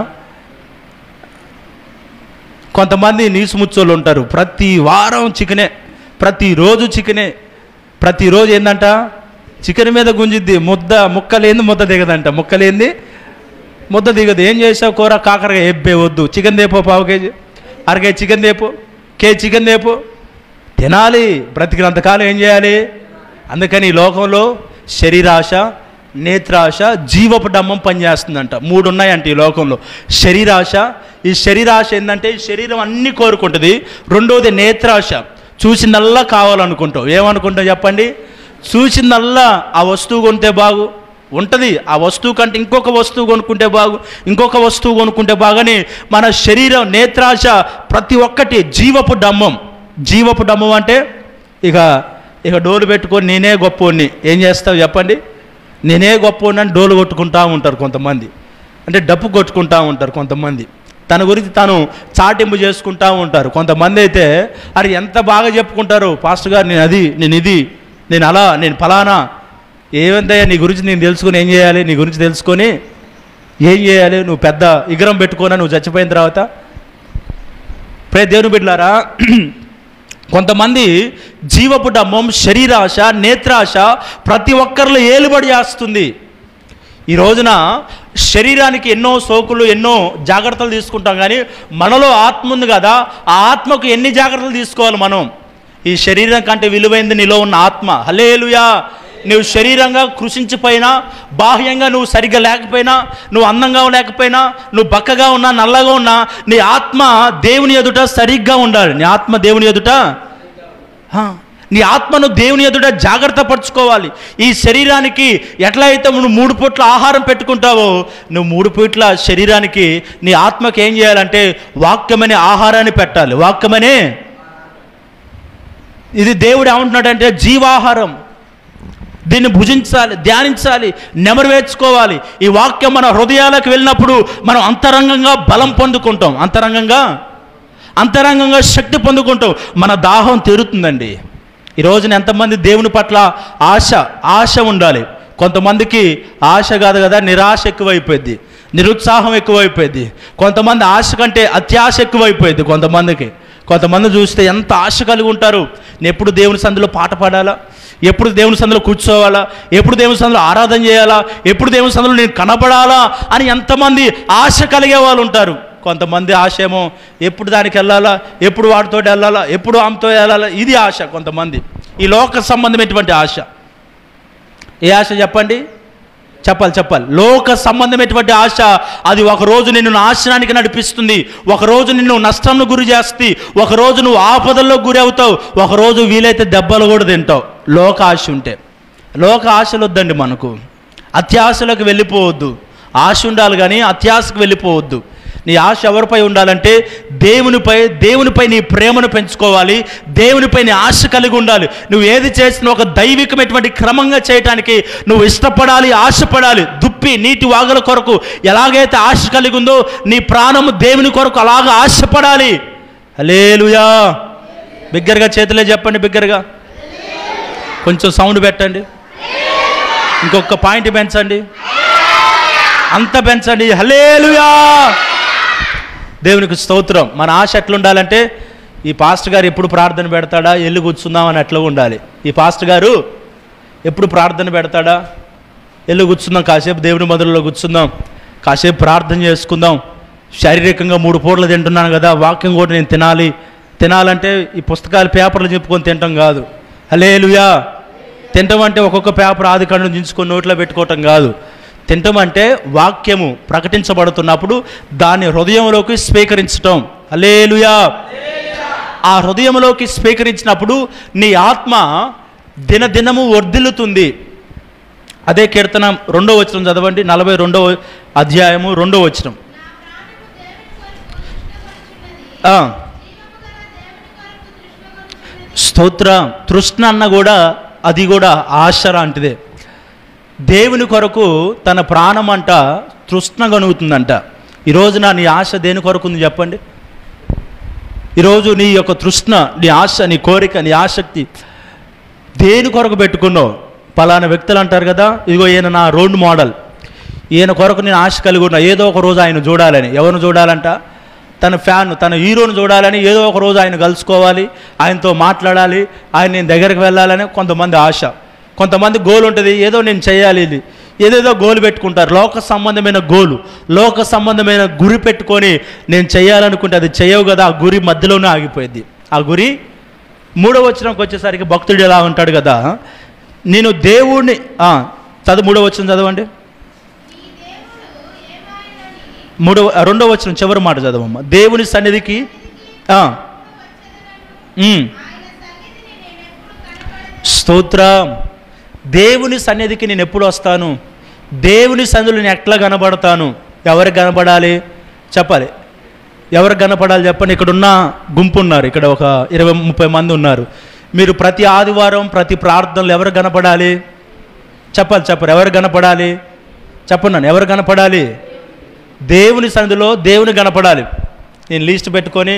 కొంతమంది నీసుముచ్చోళ్ళు ఉంటారు ప్రతి వారం చికెనే ప్రతిరోజు చికెనే ప్రతిరోజు ఏందంట చికెన్ మీద గుంజిద్ది ముద్ద ముక్కలేంది ముద్ద దిగదంట ముక్కలేంది ముద్ద దిగదు ఏం చేసావు కూర కాకరగా ఎబ్బే వద్దు చికెన్ దేపో పావు కేజీ అర కేజీ చికెన్ దేపో కేజీ చికెన్ దేపో తినాలి బ్రతికినంతకాలం ఏం చేయాలి అందుకని ఈ లోకంలో శరీరాశ నేత్రాశ జీవపు డమ్మం పనిచేస్తుందంట మూడు ఉన్నాయంట ఈ లోకంలో శరీరాశ ఈ శరీరాశ ఏంటంటే ఈ శరీరం అన్నీ కోరుకుంటుంది రెండోది నేత్రాశ చూసిందల్లా కావాలనుకుంటావు ఏమనుకుంటావు చెప్పండి చూసిందల్లా ఆ వస్తువు కొంటే బాగు ఉంటుంది ఆ వస్తువు కంటే ఇంకొక వస్తువు కొనుక్కుంటే బాగు ఇంకొక వస్తువు కొనుక్కుంటే బాగని మన శరీరం నేత్రాశ ప్రతి ఒక్కటి జీవపు డమ్మం జీవపు డమ్మం అంటే ఇక ఇక డోలు పెట్టుకొని నేనే గొప్పోడిని ఏం చేస్తావు చెప్పండి నేనే గొప్పోడిని అని డోలు కొట్టుకుంటా ఉంటారు కొంతమంది అంటే డప్పు కొట్టుకుంటా ఉంటారు కొంతమంది తన గురించి తను చాటింపు చేసుకుంటా ఉంటారు కొంతమంది అయితే అది ఎంత బాగా చెప్పుకుంటారు పాస్టర్ గారు నేను అది నేను ఇది నేను అలా నేను ఫలానా ఏమంతయ్యా నీ గురించి నేను తెలుసుకొని ఏం చేయాలి నీ గురించి తెలుసుకొని ఏం చేయాలి నువ్వు పెద్ద ఇగరం పెట్టుకోనా నువ్వు చచ్చిపోయిన తర్వాత ప్రే దేవుని బిడ్డలారా కొంతమంది జీవపు డమ్మం శరీరాశ నేత్రాశ ప్రతి ఒక్కరిలో ఏలుబడి చేస్తుంది ఈ రోజున శరీరానికి ఎన్నో సోకులు ఎన్నో జాగ్రత్తలు తీసుకుంటాం కానీ మనలో ఆత్మ ఉంది కదా ఆ ఆత్మకు ఎన్ని జాగ్రత్తలు తీసుకోవాలి మనం ఈ శరీరం కంటే విలువైంది నీలో ఉన్న ఆత్మ హలేలుయా నువ్వు శరీరంగా కృషించిపోయినా బాహ్యంగా నువ్వు సరిగ్గా లేకపోయినా నువ్వు అందంగా లేకపోయినా నువ్వు బక్కగా ఉన్నా నల్లగా ఉన్నా నీ ఆత్మ దేవుని ఎదుట సరిగ్గా ఉండాలి నీ ఆత్మ దేవుని ఎదుట హా, నీ ఆత్మను దేవుని ఎదుట జాగ్రత్త పరచుకోవాలి ఈ శరీరానికి ఎట్లా అయితే నువ్వు మూడు పూట్ల ఆహారం పెట్టుకుంటావో నువ్వు మూడు పూట్ల శరీరానికి నీ ఆత్మకి ఏం చేయాలంటే వాక్యమనే ఆహారాన్ని పెట్టాలి వాక్యమనే ఇది దేవుడు ఏమంటున్నాడంటే జీవాహారం దీన్ని భుజించాలి ధ్యానించాలి నెమరువేర్చుకోవాలి ఈ వాక్యం మన హృదయాలకు వెళ్ళినప్పుడు మనం అంతరంగంగా బలం పొందుకుంటాం అంతరంగంగా అంతరంగంగా శక్తి పొందుకుంటాం మన దాహం తీరుతుందండి ఈ రోజున ఎంతమంది దేవుని పట్ల ఆశ ఆశ ఉండాలి కొంతమందికి ఆశ కాదు కదా నిరాశ ఎక్కువైపోయింది నిరుత్సాహం ఎక్కువైపోయింది కొంతమంది ఆశ కంటే అత్యాశ ఎక్కువైపోయింది కొంతమందికి కొంతమంది చూస్తే ఎంత ఆశ కలిగి ఉంటారు నేను ఎప్పుడు దేవుని సందులో పాట పాడాలా ఎప్పుడు దేవుని సందులో కూర్చోవాలా ఎప్పుడు దేవుని సందులో ఆరాధన చేయాలా ఎప్పుడు దేవుని సందులో నేను కనపడాలా అని ఎంతమంది ఆశ కలిగే వాళ్ళు ఉంటారు కొంతమంది ఆశ ఏమో ఎప్పుడు దానికి వెళ్ళాలా ఎప్పుడు వాడితో వెళ్ళాలా ఎప్పుడు ఆమెతో వెళ్ళాలా ఇది ఆశ కొంతమంది ఈ లోక సంబంధమైనటువంటి ఆశ ఏ ఆశ చెప్పండి చెప్పాలి చెప్పాలి లోక సంబంధమైనటువంటి ఆశ అది ఒకరోజు నిన్ను నాశనానికి నడిపిస్తుంది ఒకరోజు నిన్ను నష్టంను గురి చేస్తుంది ఒకరోజు నువ్వు ఆపదల్లో గురి అవుతావు ఒకరోజు వీలైతే దెబ్బలు కూడా తింటావు లోక ఆశ ఉంటే లోక ఆశలు వద్దండి మనకు అత్యాశలకు వెళ్ళిపోవద్దు ఆశ ఉండాలి కానీ అత్యాశకు వెళ్ళిపోవద్దు నీ ఆశ ఎవరిపై ఉండాలంటే దేవునిపై దేవునిపై నీ ప్రేమను పెంచుకోవాలి దేవునిపై నీ ఆశ కలిగి ఉండాలి నువ్వు ఏది చేసినా ఒక దైవికమైనటువంటి క్రమంగా చేయటానికి నువ్వు ఇష్టపడాలి ఆశపడాలి దుప్పి నీటి వాగుల కొరకు ఎలాగైతే ఆశ కలిగి ఉందో నీ ప్రాణము దేవుని కొరకు అలాగ ఆశపడాలి హలేలుయా బిగ్గరగా చేతులే చెప్పండి బిగ్గరగా కొంచెం సౌండ్ పెట్టండి ఇంకొక పాయింట్ పెంచండి అంత పెంచండి హలేలుయా దేవునికి స్తోత్రం మన ఆశ ఎట్లుండాలంటే ఈ పాస్టర్ గారు ఎప్పుడు ప్రార్థన పెడతాడా ఎల్లు కూర్చుందాం అని అట్లా ఉండాలి ఈ పాస్టర్ గారు ఎప్పుడు ప్రార్థన పెడతాడా వెళ్ళి కూర్చుందాం కాసేపు దేవుని మందిరంలో కూర్చుందాం కాసేపు ప్రార్థన చేసుకుందాం శారీరకంగా మూడు పూటలు తింటున్నాను కదా వాక్యం కూడా నేను తినాలి తినాలంటే ఈ పుస్తకాలు పేపర్లు చెప్పుకొని తినటం కాదు హలేలుయా తినటం అంటే ఒక్కొక్క పేపర్ ఆది కన్ను దించుకొని నోట్లో పెట్టుకోవటం కాదు తినటం అంటే వాక్యము ప్రకటించబడుతున్నప్పుడు దాన్ని హృదయంలోకి స్వీకరించటం హలేలుయా ఆ హృదయంలోకి స్వీకరించినప్పుడు నీ ఆత్మ దినదినము వర్ధిల్లుతుంది అదే కీర్తన రెండో వచనం చదవండి నలభై రెండవ అధ్యాయము రెండో వచనం ఆ, స్తోత్ర తృష్ణ అన్న కూడా అది కూడా ఆశ లాంటిదే దేవుని కొరకు తన ప్రాణం అంట తృష్ణ కనుగుతుందంట ఈరోజు నా నీ ఆశ దేని కొరకు ఉంది చెప్పండి ఈరోజు నీ యొక్క తృష్ణ నీ ఆశ నీ కోరిక నీ ఆసక్తి దేని కొరకు పెట్టుకున్నావు పలానా వ్యక్తులు అంటారు కదా ఇదిగో ఈయన నా రోడ్ మోడల్ ఈయన కొరకు నేను ఆశ కలిగి ఉన్నా ఏదో ఒక రోజు ఆయన చూడాలని ఎవరిని చూడాలంట తన ఫ్యాన్ తన హీరోని చూడాలని ఏదో ఒక రోజు ఆయన కలుసుకోవాలి ఆయనతో మాట్లాడాలి ఆయన నేను దగ్గరికి వెళ్ళాలని కొంతమంది ఆశ కొంతమంది గోల్ ఉంటుంది ఏదో నేను చేయాలి ఇది ఏదేదో గోల్ పెట్టుకుంటారు లోక సంబంధమైన గోలు లోక సంబంధమైన గురి పెట్టుకొని నేను చేయాలనుకుంటే అది చేయవు కదా ఆ గురి మధ్యలోనే ఆగిపోయింది ఆ గురి మూడవ వచనంకి వచ్చేసరికి భక్తుడు ఎలా ఉంటాడు కదా నేను దేవుణ్ణి ఆ, చదువు మూడవ వచనం చదవండి మూడవ రెండవ వచనం చివరి మాట చదవమ్మ దేవుని సన్నిధికి ఆ, ఉమ్, స్తోత్రం దేవుని సన్నిధికి నేను ఎప్పుడు వస్తాను దేవుని సన్నిధిలో నేను ఎట్లా కనబడతాను ఎవరికి కనబడాలి చెప్పాలి ఎవరికి కనపడాలి చెప్పండి ఇక్కడ ఉన్న గుంపు ఉన్నారు ఇక్కడ ఒక ఇరవై ముప్పై మంది ఉన్నారు మీరు ప్రతి ఆదివారం ప్రతి ప్రార్థనలు ఎవరు కనపడాలి చెప్పాలి చెప్పరు ఎవరు కనపడాలి చెప్పండి నన్ను ఎవరు కనపడాలి దేవుని సన్నిధిలో దేవుని కనపడాలి నేను లీస్ట్ పెట్టుకొని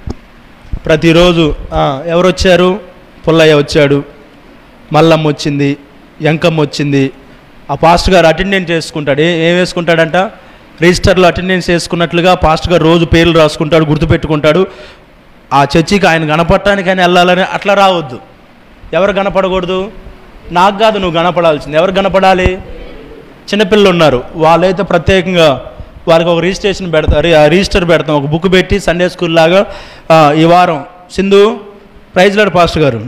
ప్రతిరోజు ఆ, ఎవరు వచ్చారు పుల్లయ్య వచ్చాడు మల్లమ్మ వచ్చింది ఎంకమ్మ వచ్చింది ఆ పాస్టర్ గారు అటెండెన్స్ చేసుకుంటాడు ఏ- ఏం వేసుకుంటాడంట రిజిస్టర్లో అటెండెన్స్ చేసుకున్నట్లుగా పాస్టర్ గారు రోజు పేర్లు రాసుకుంటాడు గుర్తుపెట్టుకుంటాడు ఆ చర్చికి ఆయన కనపడటానికి ఆయన వెళ్ళాలని అట్లా రావద్దు ఎవరు కనపడకూడదు నాకు కాదు నువ్వు కనపడాల్సింది ఎవరు కనపడాలి చిన్నపిల్లలు ఉన్నారు వాళ్ళైతే ప్రత్యేకంగా వాళ్ళకి ఒక రిజిస్ట్రేషన్ పెడతారు ఆ రిజిస్టర్ పెడతాం ఒక బుక్ పెట్టి సండే స్కూల్ లాగా ఆ, ఈ వారం సింధు ప్రైజ్ లాడ్ పాస్టర్ గారు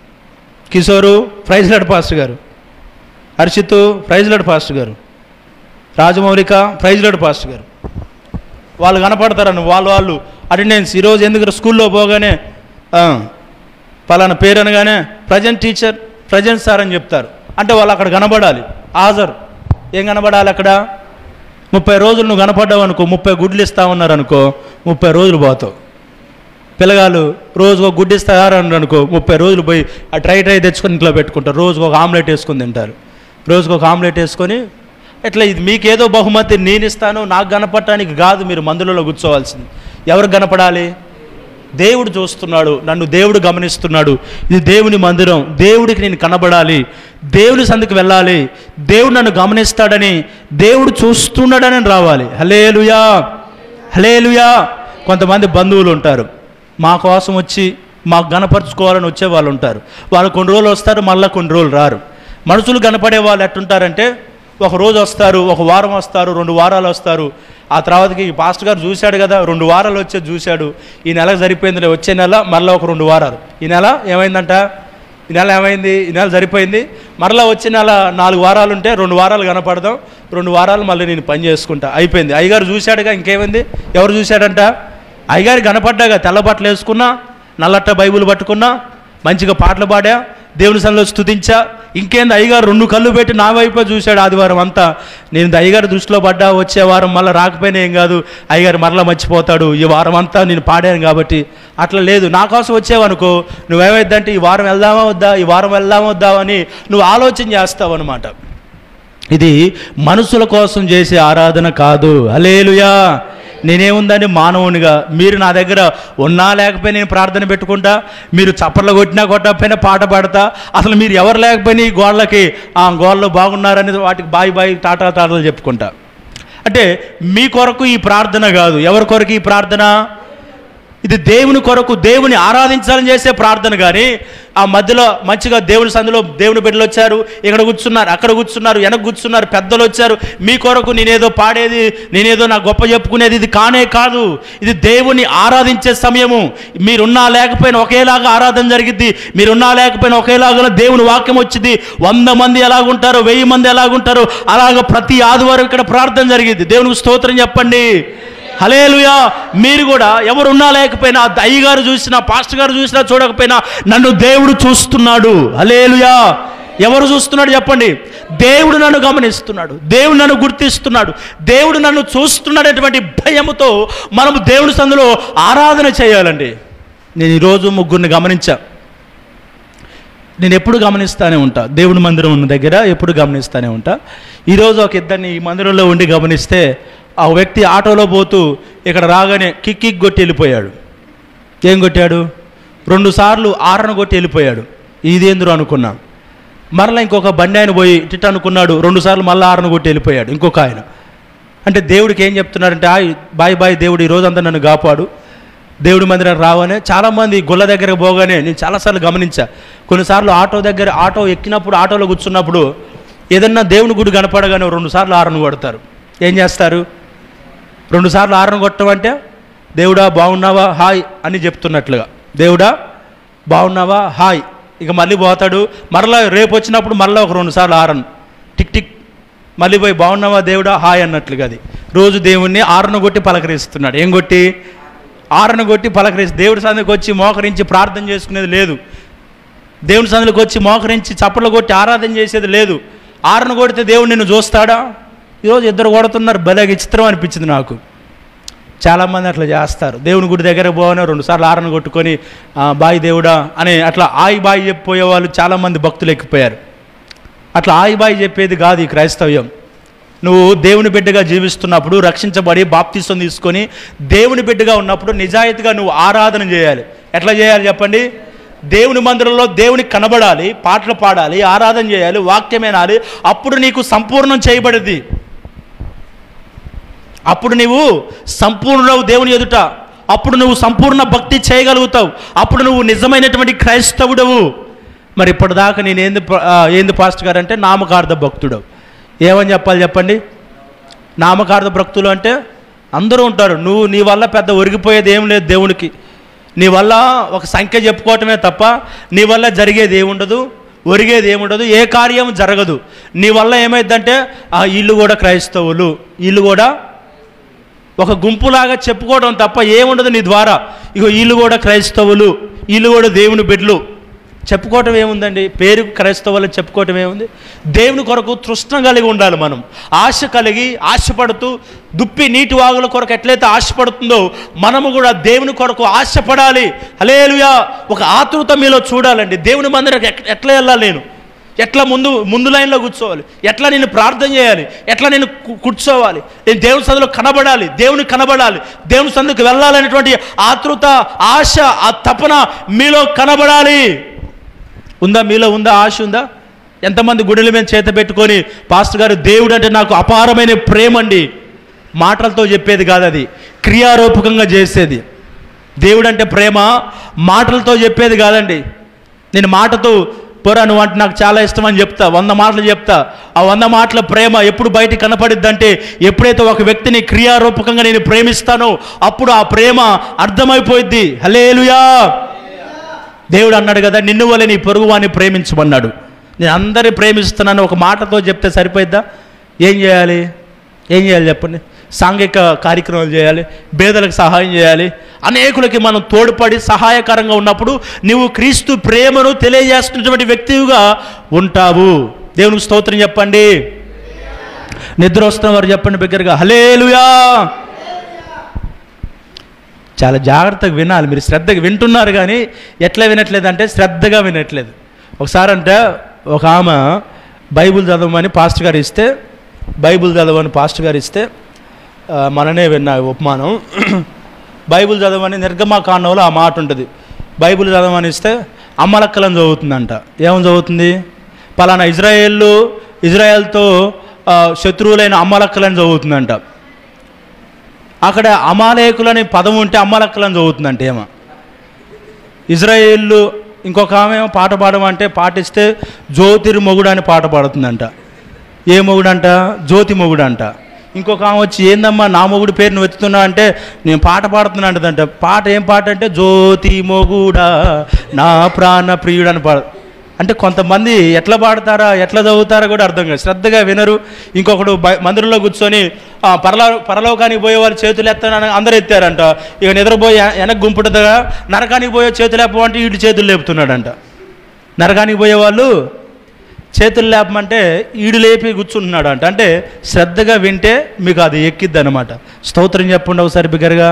కిషోరు ప్రైజ్ లాడ్ పాస్టర్ గారు హర్షిత్ ప్రైజ్ లాడ్ పాస్టర్ గారు రాజమౌళిక ప్రైజ్ లాడ్ పాస్టర్ గారు వాళ్ళు కనపడతారని వాళ్ళు వాళ్ళు అటెండెన్స్ ఈరోజు ఎందుకు స్కూల్లో పోగానే ఆ, పలానా పేరు అనగానే ప్రజెంట్ టీచర్ ప్రజెంట్ సార్ అని చెప్తారు అంటే వాళ్ళు అక్కడ కనబడాలి హాజరు ఏం కనబడాలి అక్కడ ముప్పై రోజులు నువ్వు కనపడ్డావు అనుకో ముప్పై గుడ్లు ఇస్తామన్నారు అనుకో ముప్పై రోజులు పోతావు పిల్లగాళ్ళు రోజుకు ఒక గుడ్డు ఇస్తారు అని అనుకో ముప్పై రోజులు పోయి ఆ ట్రై ట్రై తెచ్చుకొని ఇంట్లో పెట్టుకుంటారు రోజుకు ఒక ఆమ్లెట్ వేసుకొని తింటారు రోజుకు ఒక ఆమ్లెట్ వేసుకొని ఇట్లా ఇది మీకేదో బహుమతి నేను ఇస్తాను నాకు కనపడటానికి కాదు మీరు మందులలో కూర్చోవాల్సింది ఎవరు కనపడాలి దేవుడు చూస్తున్నాడు నన్ను దేవుడు గమనిస్తున్నాడు ఇది దేవుని మందిరం దేవుడికి నేను కనబడాలి దేవుని సందుకు వెళ్ళాలి దేవుడు నన్ను గమనిస్తాడని దేవుడు చూస్తున్నాడని రావాలి హలేలుయా హలేలుయా కొంతమంది బంధువులు ఉంటారు మా కోసం వచ్చి మాకు గనపరుచుకోవాలని వచ్చే వాళ్ళు ఉంటారు వాళ్ళు కొన్ని రోజులు వస్తారు మళ్ళీ కొన్ని రోజులు రారు మనుషులు కనపడే వాళ్ళు ఎట్టుంటారంటే ఒక రోజు వస్తారు ఒక వారం వస్తారు రెండు వారాలు వస్తారు ఆ తర్వాతకి ఈ పాస్టర్ గారు చూశాడు కదా రెండు వారాలు వచ్చే చూశాడు ఈ నెల సరిపోయిందిలే వచ్చే నెల మళ్ళీ ఒక రెండు వారాలు ఈ నెల ఏమైందంట ఈ నెల ఏమైంది ఈ నెల సరిపోయింది మరలా వచ్చే నెల నాలుగు వారాలు ఉంటే రెండు వారాలు కనపడదాం రెండు వారాలు మళ్ళీ నేను పని చేసుకుంటా అయిపోయింది అయ్యగారు చూశాడుగా ఇంకేమైంది ఎవరు చూశాడంట అయ్యగారు కనపడ్డాగా తెల్ల బట్టలు వేసుకున్నా నల్లట్ట బైబుల్ పట్టుకున్నా మంచిగా పాటలు పాడా దేవుని సన్నిలో స్తుతించా ఇంకేంది అయ్యగారు రెండు కళ్ళు పెట్టి నా వైపే చూశాడు ఆదివారం అంతా నేను ఇది అయ్యగారు దృష్టిలో పడ్డా వచ్చే వారం మళ్ళీ రాకపోయినా ఏం కాదు అయ్యగారు మరలా మర్చిపోతాడు ఈ వారం అంతా నేను పాడాను కాబట్టి అట్లా లేదు నా కోసం వచ్చేవనుకో నువ్వేమైందంటే ఈ వారం వెళ్దామా వద్దా ఈ వారం వెళ్దామా వద్దా అని నువ్వు ఆలోచన చేస్తావు అనమాట ఇది మనుషుల కోసం చేసే ఆరాధన కాదు హలేలుయా నేనేముందని మానవునిగా మీరు నా దగ్గర ఉన్నా లేకపోయినా నేను ప్రార్థన పెట్టుకుంటా మీరు చప్పట్లు కొట్టినా కొట్టకపోయినా పాట పాడతా అసలు మీరు ఎవరు లేకపోయినా ఈ గోళ్ళకి ఆ గోళ్ళు బాగున్నారని వాటికి బాయి బాయి టాటా టాటాలు చెప్పుకుంటా అంటే మీ కొరకు ఈ ప్రార్థన కాదు ఎవరి కొరకు ఈ ప్రార్థన ఇది దేవుని కొరకు దేవుని ఆరాధించాలని చేసే ప్రార్థన కానీ ఆ మధ్యలో మంచిగా దేవుని సందులో దేవుని బిడ్డలు వచ్చారు ఇక్కడ కూర్చున్నారు అక్కడ కూర్చున్నారు వెనక కూర్చున్నారు పెద్దలు వచ్చారు మీ కొరకు నేనేదో పాడేది నేనేదో నా గొప్ప చెప్పుకునేది ఇది కానే కాదు ఇది దేవుని ఆరాధించే సమయము మీరున్నా లేకపోయినా ఒకేలాగా ఆరాధన జరిగిద్ది మీరున్నా లేకపోయినా ఒకేలాగా దేవుని వాక్యం వచ్చింది వంద మంది ఎలాగుంటారు వెయ్యి మంది ఎలాగుంటారు అలాగ ప్రతి ఆదివారం ఇక్కడ ప్రార్థన జరిగింది దేవునికి స్తోత్రం చెప్పండి హలేలుయా మీరు కూడా ఎవరున్నా లేకపోయినా అయ్యగారు చూసినా పాస్టర్ గారు చూసినా చూడకపోయినా నన్ను దేవుడు చూస్తున్నాడు హలేలుయా ఎవరు చూస్తున్నాడు చెప్పండి దేవుడు నన్ను గమనిస్తున్నాడు దేవుడు నన్ను గుర్తిస్తున్నాడు దేవుడు నన్ను చూస్తున్నాడటువంటి భయముతో మనము దేవుని సందులో ఆరాధన చేయాలండి నేను ఈరోజు ముగ్గురిని గమనించా నేను ఎప్పుడు గమనిస్తానే ఉంటా దేవుని మందిరం ఉన్న దగ్గర ఎప్పుడు గమనిస్తానే ఉంటా ఈరోజు ఒక ఇద్దరిని ఈ మందిరంలో ఉండి గమనిస్తే ఆ వ్యక్తి ఆటోలో పోతూ ఇక్కడ రాగానే కిక్ కిక్ కొట్టి వెళ్ళిపోయాడు ఏం కొట్టాడు రెండు సార్లు ఆరను కొట్టి వెళ్ళిపోయాడు ఇదేందురు అనుకున్నా మరలా ఇంకొక బండి ఆయన పోయి ఇట్ట అనుకున్నాడు రెండు సార్లు మళ్ళీ ఆరను కొట్టి వెళ్ళిపోయాడు ఇంకొక ఆయన అంటే దేవుడికి ఏం చెప్తున్నారంటే ఆయ్ బాయ్ బాయ్ దేవుడు ఈ రోజంతా నన్ను కాపాడు దేవుడి మందిరం రావనే చాలామంది గుళ్ళ దగ్గర పోగానే నేను చాలాసార్లు గమనించా కొన్నిసార్లు ఆటో దగ్గర ఆటో ఎక్కినప్పుడు ఆటోలో కూర్చున్నప్పుడు ఏదన్నా దేవుని గుడి కనపడగానే రెండు సార్లు ఆరను కొడతారు ఏం చేస్తారు రెండు సార్లు ఆరను కొట్టడం అంటే దేవుడా బాగున్నావా హాయ్ అని చెప్తున్నట్లుగా దేవుడా బాగున్నావా హాయ్ ఇక మళ్ళీ పోతాడు మరలా రేపు వచ్చినప్పుడు మరలా ఒక రెండు సార్లు ఆరను టిక్ టిక్ మళ్ళీ పోయి బాగున్నావా దేవుడా హాయ్ అన్నట్లుగా అది రోజు దేవుణ్ణి ఆరను కొట్టి పలకరిస్తున్నాడు ఏం కొట్టి ఆరను కొట్టి పలకరిసి దేవుడి సందుకు వచ్చి మోకరించి ప్రార్థన చేసుకునేది లేదు దేవుని సందులకు వచ్చి మోకరించి చప్పట్లు కొట్టి ఆరాధన చేసేది లేదు ఆరను కొడితే దేవుడు నిన్ను చూస్తాడా ఈరోజు ఇద్దరు కొడుతున్నారు భలే విచిత్రం అనిపించింది నాకు చాలామంది అట్లా చేస్తారు దేవుని గుడి దగ్గర పోవని రెండుసార్లు ఆరను కొట్టుకొని "ఆ, బాయ్ దేవుడా అని అట్లా ఆయి బాయి చెప్పిపోయే వాళ్ళు చాలామంది భక్తులు ఎక్కిపోయారు అట్లా ఆయి బాయి చెప్పేది కాదు ఈ క్రైస్తవ్యం నువ్వు దేవుని బిడ్డగా జీవిస్తున్నప్పుడు రక్షించబడి బాప్తిసం తీసుకొని దేవుని బిడ్డగా ఉన్నప్పుడు నిజాయితీగా నువ్వు ఆరాధన చేయాలి ఎట్లా చేయాలి చెప్పండి దేవుని మందిరంలో దేవునికి కనబడాలి పాటలు పాడాలి ఆరాధన చేయాలి వాక్యం వినాలి అప్పుడు నీకు సంపూర్ణం చేయబడింది అప్పుడు నీవు సంపూర్ణవు దేవుని ఎదుట అప్పుడు నువ్వు సంపూర్ణ భక్తి చేయగలుగుతావు అప్పుడు నువ్వు నిజమైనటువంటి క్రైస్తవుడవు మరి ఇప్పటిదాకా నేను ఏంది ప- ఆ, ఏంది పాస్టర్ గారు అంటే నామకార్థ భక్తుడు ఏమని చెప్పాలి చెప్పండి నామకార్థ భక్తులు అంటే అందరూ ఉంటారు నువ్వు నీ వల్ల పెద్ద ఒరిగిపోయేది ఏం లేదు దేవునికి నీ వల్ల ఒక సంఖ్య చెప్పుకోవటమే తప్ప నీ వల్ల జరిగేది ఏముండదు ఒరిగేది ఏముండదు ఏ కార్యం జరగదు నీ వల్ల ఏమైందంటే ఆ ఇల్లు కూడా క్రైస్తవులు ఇల్లు కూడా ఒక గుంపులాగా చెప్పుకోవడం తప్ప ఏముండదు నీ ద్వారా ఇగో వీళ్ళు కూడా క్రైస్తవులు వీళ్ళు కూడా దేవుని బిడ్డలు చెప్పుకోవటం ఏముందండి పేరు క్రైస్తవులు చెప్పుకోవటం ఏముంది దేవుని కొరకు తృష్ణ కలిగి ఉండాలి మనం ఆశ కలిగి ఆశపడుతూ దుప్పి నీటి వాగుల కొరకు ఎట్లయితే ఆశపడుతుందో మనము కూడా దేవుని కొరకు ఆశపడాలి హలేలుయా ఒక ఆతృత మీలో చూడాలండి దేవుని మందిరం ఎట్లా వెళ్ళాలి నేను ఎట్లా ముందు ముందు లైన్లో కూర్చోవాలి ఎట్లా నేను ప్రార్థన చేయాలి ఎట్లా నేను కు- కూర్చోవాలి నేను దేవుని సందులో కనబడాలి దేవుని కనబడాలి దేవుని సందుకు వెళ్ళాలనేటువంటి ఆతృత ఆశ ఆ తపన మీలో కనబడాలి ఉందా మీలో ఉందా ఆశ ఉందా ఎంతమంది గుడిల మీద చేత పెట్టుకొని పాస్టర్ గారు దేవుడు అంటే నాకు అపారమైన ప్రేమ అండి మాటలతో చెప్పేది కాదు అది క్రియారూపకంగా చేసేది దేవుడు అంటే ప్రేమ మాటలతో చెప్పేది కాదండి నేను మాటతో పోరా నువ్వు అంటే నాకు చాలా ఇష్టం అని చెప్తా వంద మాటలు చెప్తా ఆ వంద మాటల ప్రేమ ఎప్పుడు బయటికి కనపడిద్దంటే ఎప్పుడైతే ఒక వ్యక్తిని క్రియారూపకంగా నేను ప్రేమిస్తానో అప్పుడు ఆ ప్రేమ అర్థమైపోయిద్ది హలేలుయా దేవుడు అన్నాడు కదా నిన్ను వల్ల నీ పొరుగు వాడిని ప్రేమించమన్నాడు నేను అందరిని ప్రేమిస్తున్నాను ఒక మాటతో చెప్తే సరిపోయిద్దా ఏం చేయాలి ఏం చేయాలి చెప్పండి సాంఘిక కార్యక్రమాలు చేయాలి పేదలకు సహాయం చేయాలి అనేకులకి మనం తోడ్పడి సహాయకరంగా ఉన్నప్పుడు నువ్వు క్రీస్తు ప్రేమను తెలియజేస్తున్నటువంటి వ్యక్తిగా ఉంటావు దేవునికి స్తోత్రం చెప్పండి నిద్ర వస్తున్న వారు చెప్పండి బిగ్గరగా హలేలుయా చాలా జాగ్రత్తగా వినాలి మీరు శ్రద్ధగా వింటున్నారు కానీ ఎట్లా వినట్లేదు అంటే శ్రద్ధగా వినట్లేదు ఒకసారి అంటే ఒక ఆమె బైబిల్ చదవమని పాస్టర్ గారు ఇస్తే బైబిల్ చదవమని పాస్టర్ గారు ఇస్తే ఆ, మననే విన్నా ఈ ఉపమానం బైబిల్ చదవమని నిర్గమాకాండంలో ఆ మాట ఉంటుంది బైబిల్ చదవమని ఇస్తే అమ్మలక్కలను చదువుతుందంట ఏమని చదువుతుంది పలానా ఇజ్రాయేళ్ళు ఇజ్రాయెల్తో ఆ, శత్రువులైన అమ్మలక్కలను చదువుతుందంట అక్కడ అమాలేకులని పదం ఉంటే అమ్మలక్కలని చదువుతుందంటే ఏమో ఇజ్రాయేళ్ళు ఇంకొక ఆమె ఏమో పాట పాడమంటే పాటిస్తే జ్యోతిర్ మొగుడు అని పాట పాడుతుందంట ఏ మొగుడంట జ్యోతి మొగుడంట ఇంకొక ఆమె వచ్చి ఏందమ్మా నా మొగుడు పేరు నువ్వు ఎత్తుతున్నా అంటే నేను పాట పాడుతున్నా అంటదంట పాట ఏం పాట అంటే జ్యోతి మొగుడా నా ప్రాణ ప్రియుడు అని పాడు అంటే కొంతమంది ఎట్లా పాడతారా ఎట్లా చదువుతారా కూడా అర్థం కాదు శ్రద్ధగా వినరు ఇంకొకడు బయ మందిరంలో కూర్చొని ఆ, పరలో పరలోకానికి పోయే వాళ్ళు చేతులు ఎత్తానని అందరూ ఎత్తారంట ఇక నిద్రపోయి వె- వెనక గుంపుతుందిగా నరకానికి పోయే చేతులు లేపమంటే వీటి చేతులు లేపుతున్నాడంట నరకానికి పోయే వాళ్ళు చేతులు లేపమంటే ఈడు లేపి కూర్చుంటున్నాడు అంట అంటే శ్రద్ధగా వింటే మీకు అది ఎక్కిద్ది అనమాట స్తోత్రం చెప్పండి ఒకసారి బిగ్గరగా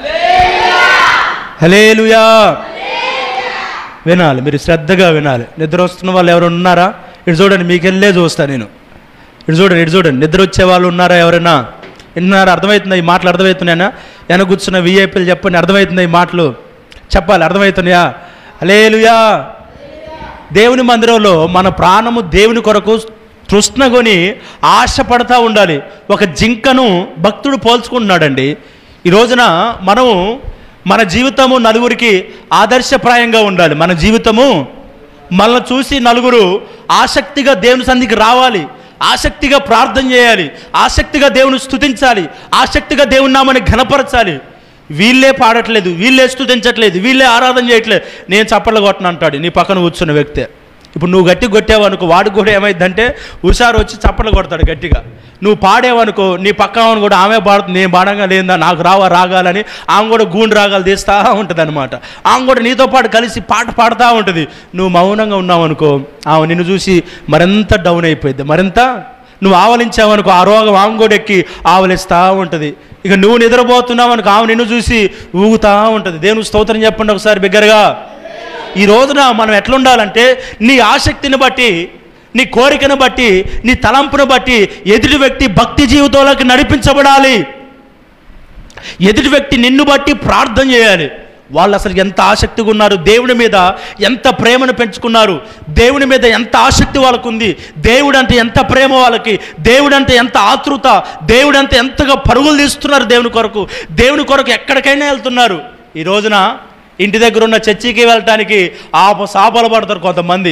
హలేలుయా వినాలి మీరు శ్రద్ధగా వినాలి నిద్ర వస్తున్న వాళ్ళు ఎవరైనా ఉన్నారా ఇటు చూడండి మీకు వెళ్ళే చూస్తా నేను ఇటు చూడండి ఇటు చూడండి నిద్ర వచ్చే వాళ్ళు ఉన్నారా ఎవరైనా విన్నారా అర్థమవుతుందా ఈ మాటలు అర్థమవుతున్నాయా వెనక కూర్చున్న విఐపీలు చెప్పండి అర్థమవుతుందా ఈ మాటలు చెప్పాలి అర్థమవుతున్నాయా హలేలుయా దేవుని మందిరంలో మన ప్రాణము దేవుని కొరకు తృష్ణగొని ఆశపడతా ఉండాలి ఒక జింకను భక్తుడు పోల్చుకుంటున్నాడండి ఈ రోజున మనము మన జీవితము నలుగురికి ఆదర్శప్రాయంగా ఉండాలి మన జీవితము మనల్ని చూసి నలుగురు ఆసక్తిగా దేవుని సంధికి రావాలి ఆసక్తిగా ప్రార్థన చేయాలి ఆసక్తిగా దేవుని స్తుతించాలి ఆసక్తిగా దేవుని నామని ఘనపరచాలి వీళ్ళే పాడట్లేదు వీళ్ళే స్తుతించట్లేదు వీళ్ళే ఆరాధన చేయట్లేదు నేను చప్పట్లు కొట్టను అంటాడు నీ పక్కన కూర్చున్న వ్యక్తే ఇప్పుడు నువ్వు గట్టి కొట్టావనుకో వాడికి కూడా ఏమైందంటే హుషారు వచ్చి చప్పట్లు కొడతాడు గట్టిగా నువ్వు పాడేవనుకో నీ పక్క ఆమెను కూడా ఆమె పాడుతుంది నేను పాడంగా లేదా నాకు రావా రాగాలని ఆమె కూడా గూండు రాగాలు తీస్తూ ఉంటుంది అనమాట ఆమె కూడా నీతో పాటు కలిసి పాట పాడుతూ ఉంటుంది నువ్వు మౌనంగా ఉన్నావనుకో ఆమె నిన్ను చూసి మరింత డౌన్ అయిపోయింది మరింత నువ్వు ఆవలించావనుకో ఆ రోగం ఆమె కూడా ఎక్కి ఆవలిస్తూ ఉంటుంది ఇక నువ్వు నిద్రపోతున్నావు అనుకో ఆమె నిన్ను చూసి ఊగుతూ ఉంటుంది దేవుని స్తోత్రం చెప్పండి ఒకసారి బిగ్గరగా ఈ రోజున మనం ఎట్లుండాలంటే నీ ఆసక్తిని బట్టి నీ కోరికను బట్టి నీ తలంపును బట్టి ఎదుటి వ్యక్తి భక్తి జీవితంలోకి నడిపించబడాలి ఎదుటి వ్యక్తి నిన్ను బట్టి ప్రార్థన చేయాలి వాళ్ళు అసలు ఎంత ఆసక్తిగా ఉన్నారు దేవుని మీద ఎంత ప్రేమను పెంచుకున్నారు దేవుని మీద ఎంత ఆసక్తి వాళ్ళకు ఉంది దేవుడు అంటే ఎంత ప్రేమ వాళ్ళకి దేవుడు అంటే ఎంత ఆతృత దేవుడు అంటే ఎంతగా పరుగులు తీస్తున్నారు దేవుని కొరకు దేవుని కొరకు ఎక్కడికైనా వెళ్తున్నారు ఈ రోజున ఇంటి దగ్గర ఉన్న చర్చికి వెళ్ళటానికి ఆప సాపలు పడతారు కొంతమంది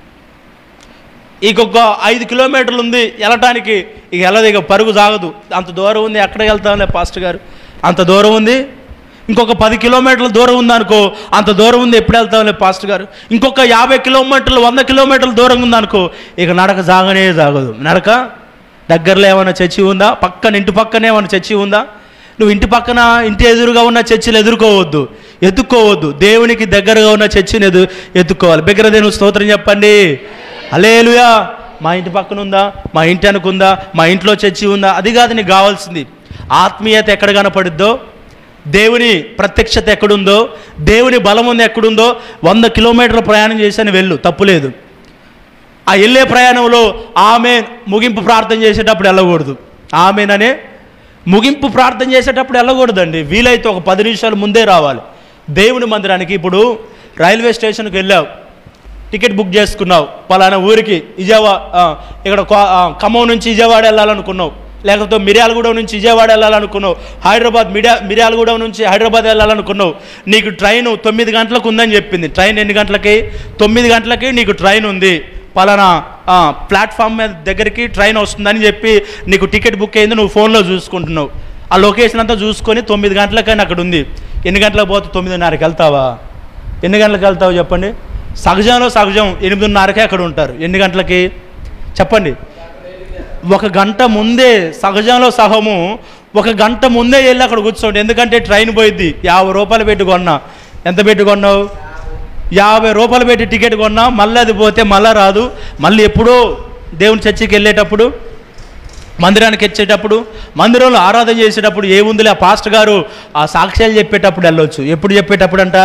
ఇంకొక ఐదు కిలోమీటర్లు ఉంది వెళ్ళటానికి ఇక వెళ్ళదు ఇక పరుగు సాగదు అంత దూరం ఉంది ఎక్కడికి వెళ్తాంలే పాస్టర్ గారు అంత దూరం ఉంది ఇంకొక పది కిలోమీటర్ల దూరం ఉందనుకో అంత దూరం ఉంది ఎప్పుడు వెళ్తాంలే పాస్టర్ గారు ఇంకొక యాభై కిలోమీటర్లు వంద కిలోమీటర్ల దూరం ఉందనుకో ఇక నడక సాగనే సాగదు నడక దగ్గరలో ఏమైనా చర్చి ఉందా పక్కన ఇంటి పక్కనే ఏమైనా చర్చి ఉందా నువ్వు ఇంటి పక్కన ఇంటి ఎదురుగా ఉన్న చర్చిలు ఎదుర్కోవద్దు ఎత్తుక్కోవద్దు దేవునికి దగ్గరగా ఉన్న చర్చిని ఎదు ఎత్తుక్కోవాలి బిగ్గర దేవుని స్తోత్రం చెప్పండి అలేలుయా మా ఇంటి పక్కన ఉందా మా ఇంటి అనుకుందా మా ఇంట్లో చర్చి ఉందా అది కాదు నీకు కావాల్సింది ఆత్మీయత ఎక్కడ కనపడుద్దో దేవుని ప్రత్యక్షత ఎక్కడుందో దేవుని బలం ఉంది ఎక్కడుందో వంద కిలోమీటర్ల ప్రయాణం చేశాను వెళ్ళు తప్పులేదు ఆ వెళ్ళే ప్రయాణంలో ఆమె ముగింపు ప్రార్థన చేసేటప్పుడు వెళ్ళకూడదు ఆమెననే ముగింపు ప్రార్థన చేసేటప్పుడు వెళ్ళకూడదండి వీలైతే ఒక పది నిమిషాలు ముందే రావాలి దేవుని మందిరానికి ఇప్పుడు రైల్వే స్టేషన్కి వెళ్ళావు టికెట్ బుక్ చేసుకున్నావు పలానా ఊరికి విజయవాడ ఇక్కడ కో- ఆ, ఖమ్మం నుంచి విజయవాడ వెళ్ళాలనుకున్నావు లేకపోతే మిర్యాలగూడెం నుంచి విజయవాడ వెళ్ళాలనుకున్నావు హైదరాబాద్ మిర్యా మిర్యాలగూడెం నుంచి హైదరాబాద్ వెళ్ళాలనుకున్నావు నీకు ట్రైన్ తొమ్మిది గంటలకు ఉందని చెప్పింది ట్రైన్ ఎన్ని గంటలకి తొమ్మిది గంటలకి నీకు ట్రైన్ ఉంది పలానా ఆ, ప్లాట్ఫామ్ మీద దగ్గరికి ట్రైన్ వస్తుందని చెప్పి నీకు టికెట్ బుక్ అయింది నువ్వు ఫోన్లో చూసుకుంటున్నావు ఆ లొకేషన్ అంతా చూసుకొని తొమ్మిది గంటలకైనా అక్కడ ఉంది ఎన్ని గంటలకు పోతే తొమ్మిదిన్నరకి వెళ్తావా ఎన్ని గంటలకు వెళ్తావు చెప్పండి సహజంలో సహజం ఎనిమిదిన్నరకే అక్కడ ఉంటారు ఎన్ని గంటలకి చెప్పండి ఒక గంట ముందే సహజంలో సహము ఒక గంట ముందే వెళ్ళి అక్కడ కూర్చోండి ఎందుకంటే ట్రైన్ పోయిద్ది యాభై రూపాయలు పెట్టి కొన్నా ఎంత పెట్టి కొన్నావు యాభై రూపాయలు పెట్టి టికెట్ కొన్నా మళ్ళీ అది పోతే మళ్ళీ రాదు మళ్ళీ ఎప్పుడో దేవుని చర్చికి వెళ్ళేటప్పుడు మందిరానికి వచ్చేటప్పుడు మందిరంలో ఆరాధన చేసేటప్పుడు ఏముందిలే ఆ పాస్టర్ గారు ఆ సాక్ష్యాలు చెప్పేటప్పుడు వెళ్ళొచ్చు ఎప్పుడు చెప్పేటప్పుడు అంట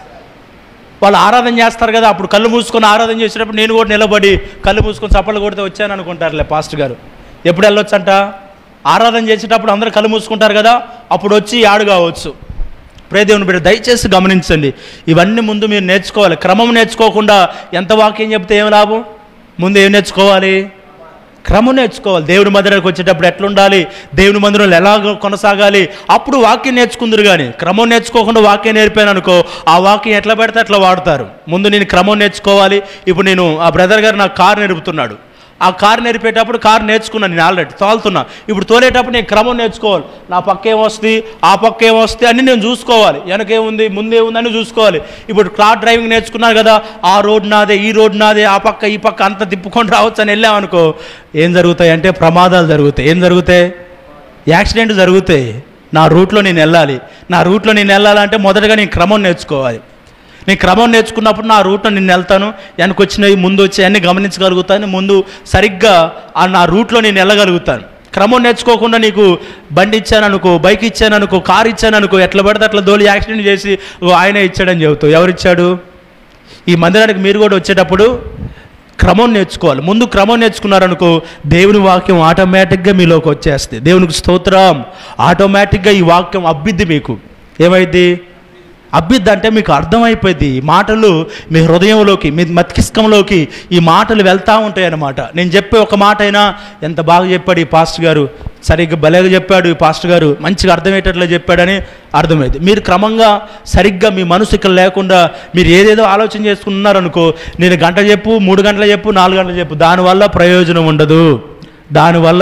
వాళ్ళు ఆరాధన చేస్తారు కదా అప్పుడు కళ్ళు మూసుకొని ఆరాధన చేసేటప్పుడు నేను కూడా నిలబడి కళ్ళు మూసుకొని చప్పట్లు కొడితే వచ్చాను అనుకుంటారులే పాస్టర్ గారు ఎప్పుడు వెళ్ళొచ్చంట ఆరాధన చేసేటప్పుడు అందరూ కళ్ళు మూసుకుంటారు కదా అప్పుడు వచ్చి యాడు కావచ్చు ప్రేదేవుని బిడ్డ దయచేసి గమనించండి ఇవన్నీ ముందు మీరు నేర్చుకోవాలి క్రమం నేర్చుకోకుండా ఎంత వాక్యం చెప్తే ఏం లాభం ముందు ఏం నేర్చుకోవాలి క్రమం నేర్చుకోవాలి దేవుని మందిరానికి వచ్చేటప్పుడు ఎట్లా ఉండాలి దేవుని మందిరంలో ఎలా కొనసాగాలి అప్పుడు వాక్యం నేర్చుకుందరు కానీ క్రమం నేర్చుకోకుండా వాక్యం నేర్పాను అనుకో ఆ వాక్యం ఎట్లా పెడితే అట్లా వాడతారు ముందు నేను క్రమం నేర్చుకోవాలి ఇప్పుడు నేను ఆ బ్రదర్ గారు నాకు కారు నేర్పుతున్నాడు ఆ కారు నేర్పేటప్పుడు కారు నేర్చుకున్నాను నేను ఆల్రెడీ తోలుతున్నా ఇప్పుడు తోలేటప్పుడు నేను క్రమం నేర్చుకోవాలి నా పక్క ఏమొస్తుంది ఆ పక్క ఏమొస్తుంది అన్నీ నేను చూసుకోవాలి వెనకేముంది ముందేముంది అని చూసుకోవాలి ఇప్పుడు కార్ డ్రైవింగ్ నేర్చుకున్నాను కదా ఆ రోడ్ నాదే ఈ రోడ్ నాదే ఆ పక్క ఈ పక్క అంత తిప్పుకొని రావచ్చు అని వెళ్ళామనుకో ఏం జరుగుతాయి అంటే ప్రమాదాలు జరుగుతాయి ఏం జరుగుతాయి యాక్సిడెంట్ జరుగుతాయి నా రూట్లో నేను వెళ్ళాలి నా రూట్లో నేను వెళ్ళాలంటే మొదటగా నేను క్రమం నేర్చుకోవాలి నేను క్రమం నేర్చుకున్నప్పుడు నా రూట్లో నేను వెళ్తాను వెనక వచ్చినవి ముందు వచ్చి అన్ని గమనించగలుగుతాను ముందు సరిగ్గా ఆ నా రూట్లో నేను వెళ్ళగలుగుతాను క్రమం నేర్చుకోకుండా నీకు బండి ఇచ్చాను అనుకో బైక్ ఇచ్చాను అనుకో కార్ ఇచ్చాను అనుకో ఎట్లా పడితే అట్లా దోలి యాక్సిడెంట్ చేసి "ఓ, ఆయనే ఇచ్చాడని చెబుతావు ఎవరిచ్చాడు ఈ మందిరానికి మీరు కూడా వచ్చేటప్పుడు క్రమం నేర్చుకోవాలి ముందు క్రమం నేర్చుకున్నారనుకో దేవుని వాక్యం ఆటోమేటిక్గా మీలోకి వచ్చేస్తుంది దేవునికి స్తోత్రం ఆటోమేటిక్గా ఈ వాక్యం అబ్బిద్ది మీకు ఏమైంది అబ్బిద్ది అంటే మీకు అర్థమైపోయింది ఈ మాటలు మీ హృదయంలోకి మీ మస్తిష్కంలోకి ఈ మాటలు వెళ్తూ ఉంటాయి అన్నమాట నేను చెప్పే ఒక మాట అయినా ఎంత బాగా చెప్పాడు ఈ పాస్టర్ గారు సరిగ్గా భలేగా చెప్పాడు ఈ పాస్టర్ గారు మంచిగా అర్థమయ్యేటట్లు చెప్పాడని అర్థమైంది మీరు క్రమంగా సరిగ్గా మీ మనసు ఇక్కడ లేకుండా మీరు ఏదేదో ఆలోచన చేసుకున్నారనుకో నేను గంట చెప్పు మూడు గంటలు చెప్పు నాలుగు గంటలు చెప్పు దానివల్ల ప్రయోజనం ఉండదు దానివల్ల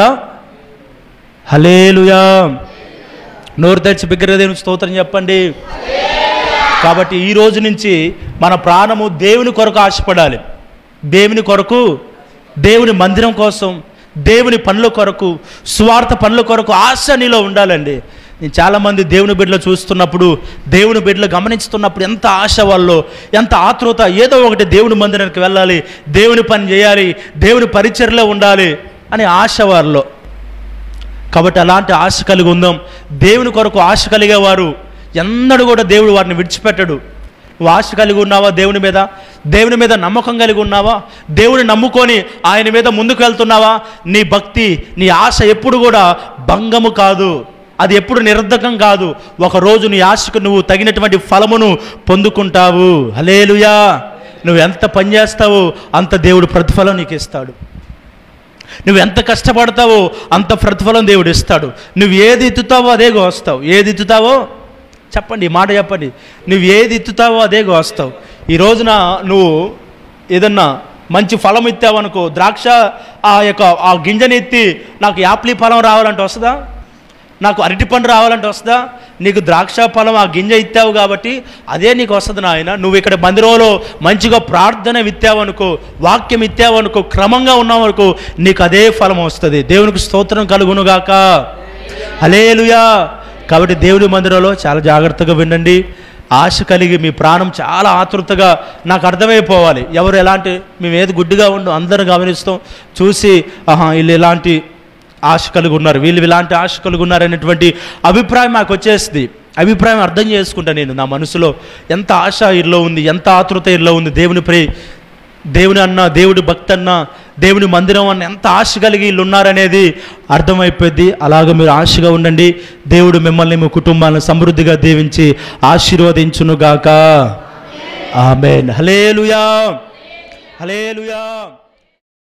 హలేలుయా నోరు తెరిచి బిగ్గరగా దేవునికి స్తోత్రం చెప్పండి కాబట్టి ఈ రోజు నుంచి మన ప్రాణము దేవుని కొరకు ఆశపడాలి దేవుని కొరకు దేవుని మందిరం కోసం దేవుని పనుల కొరకు స్వార్థ పనుల కొరకు ఆశ నీలో ఉండాలండి నేను చాలామంది దేవుని బిడ్డలు చూస్తున్నప్పుడు దేవుని బిడ్డలు గమనిస్తున్నప్పుడు ఎంత ఆశ వాళ్ళు ఎంత ఆతృత ఏదో ఒకటి దేవుని మందిరానికి వెళ్ళాలి దేవుని పని చేయాలి దేవుని పరిచర్లో ఉండాలి అని ఆశ వారిలో కాబట్టి అలాంటి ఆశ కలిగి ఉందాం దేవుని కొరకు ఆశ కలిగేవారు ఎన్నడూ కూడా దేవుడు వారిని విడిచిపెట్టడు నువ్వు ఆశ కలిగి ఉన్నావా దేవుని మీద దేవుని మీద నమ్మకం కలిగి ఉన్నావా దేవుని నమ్ముకొని ఆయన మీద ముందుకు వెళ్తున్నావా నీ భక్తి నీ ఆశ ఎప్పుడు కూడా భంగము కాదు అది ఎప్పుడు నిరర్ధకం కాదు ఒక రోజు నీ ఆశకు నువ్వు తగినటువంటి ఫలమును పొందుకుంటావు హలేలుయా నువ్వు ఎంత పని చేస్తావో అంత దేవుడు ప్రతిఫలం నీకు ఇస్తాడు నువ్వు ఎంత కష్టపడతావో అంత ప్రతిఫలం దేవుడు ఇస్తాడు నువ్వు ఏది ఎత్తుతావో అదే కోస్తావు ఏది ఎత్తుతావో చెప్పండి ఈ మాట చెప్పండి నువ్వు ఏది ఎత్తుతావో అదే కోస్తావు ఈ రోజున నువ్వు ఏదన్నా మంచి ఫలం ఎత్తావనుకో ద్రాక్ష ఆ యొక్క ఆ గింజని ఎత్తి నాకు యాప్లీ ఫలం రావాలంటే వస్తుందా నాకు అరటి పండు రావాలంటే వస్తుందా నీకు ద్రాక్ష ఫలం ఆ గింజ ఇత్తావు కాబట్టి అదే నీకు వస్తుంది నాయన నువ్వు ఇక్కడ మందిరంలో మంచిగా ప్రార్థన విత్తావనుకో వాక్యం ఇత్తావనుకో క్రమంగా ఉన్నావనుకో నీకు అదే ఫలం వస్తుంది దేవునికి స్తోత్రం కలుగునుగాక హలేలుయా కాబట్టి దేవుడి మందిరంలో చాలా జాగ్రత్తగా వినండి ఆశ కలిగి మీ ప్రాణం చాలా ఆతృతగా నాకు అర్థమైపోవాలి ఎవరు ఎలాంటి మేము ఏది గుడ్డిగా ఉండు అందరూ గమనిస్తాం చూసి ఆహా వీళ్ళు ఎలాంటి ఆశ కలిగి ఉన్నారు వీళ్ళు ఇలాంటి ఆశ కలిగి ఉన్నారు అనేటువంటి అభిప్రాయం మాకు వచ్చేస్తుంది అభిప్రాయం అర్థం చేసుకుంటా నేను నా మనసులో ఎంత ఆశ ఇల్లో ఉంది ఎంత ఆతృత ఇల్లో ఉంది దేవుని ప్రే దేవుని అన్న దేవుడి భక్తి అన్న దేవుని మందిరం అన్న ఎంత ఆశ కలిగి వీళ్ళు ఉన్నారనేది అర్థమైపోద్ది అలాగ మీరు ఆశగా ఉండండి దేవుడు మిమ్మల్ని మీ కుటుంబాలను సమృద్ధిగా దీవించి ఆశీర్వదించునుగాక ఆమెన్ హలేలుయా హలేలుయా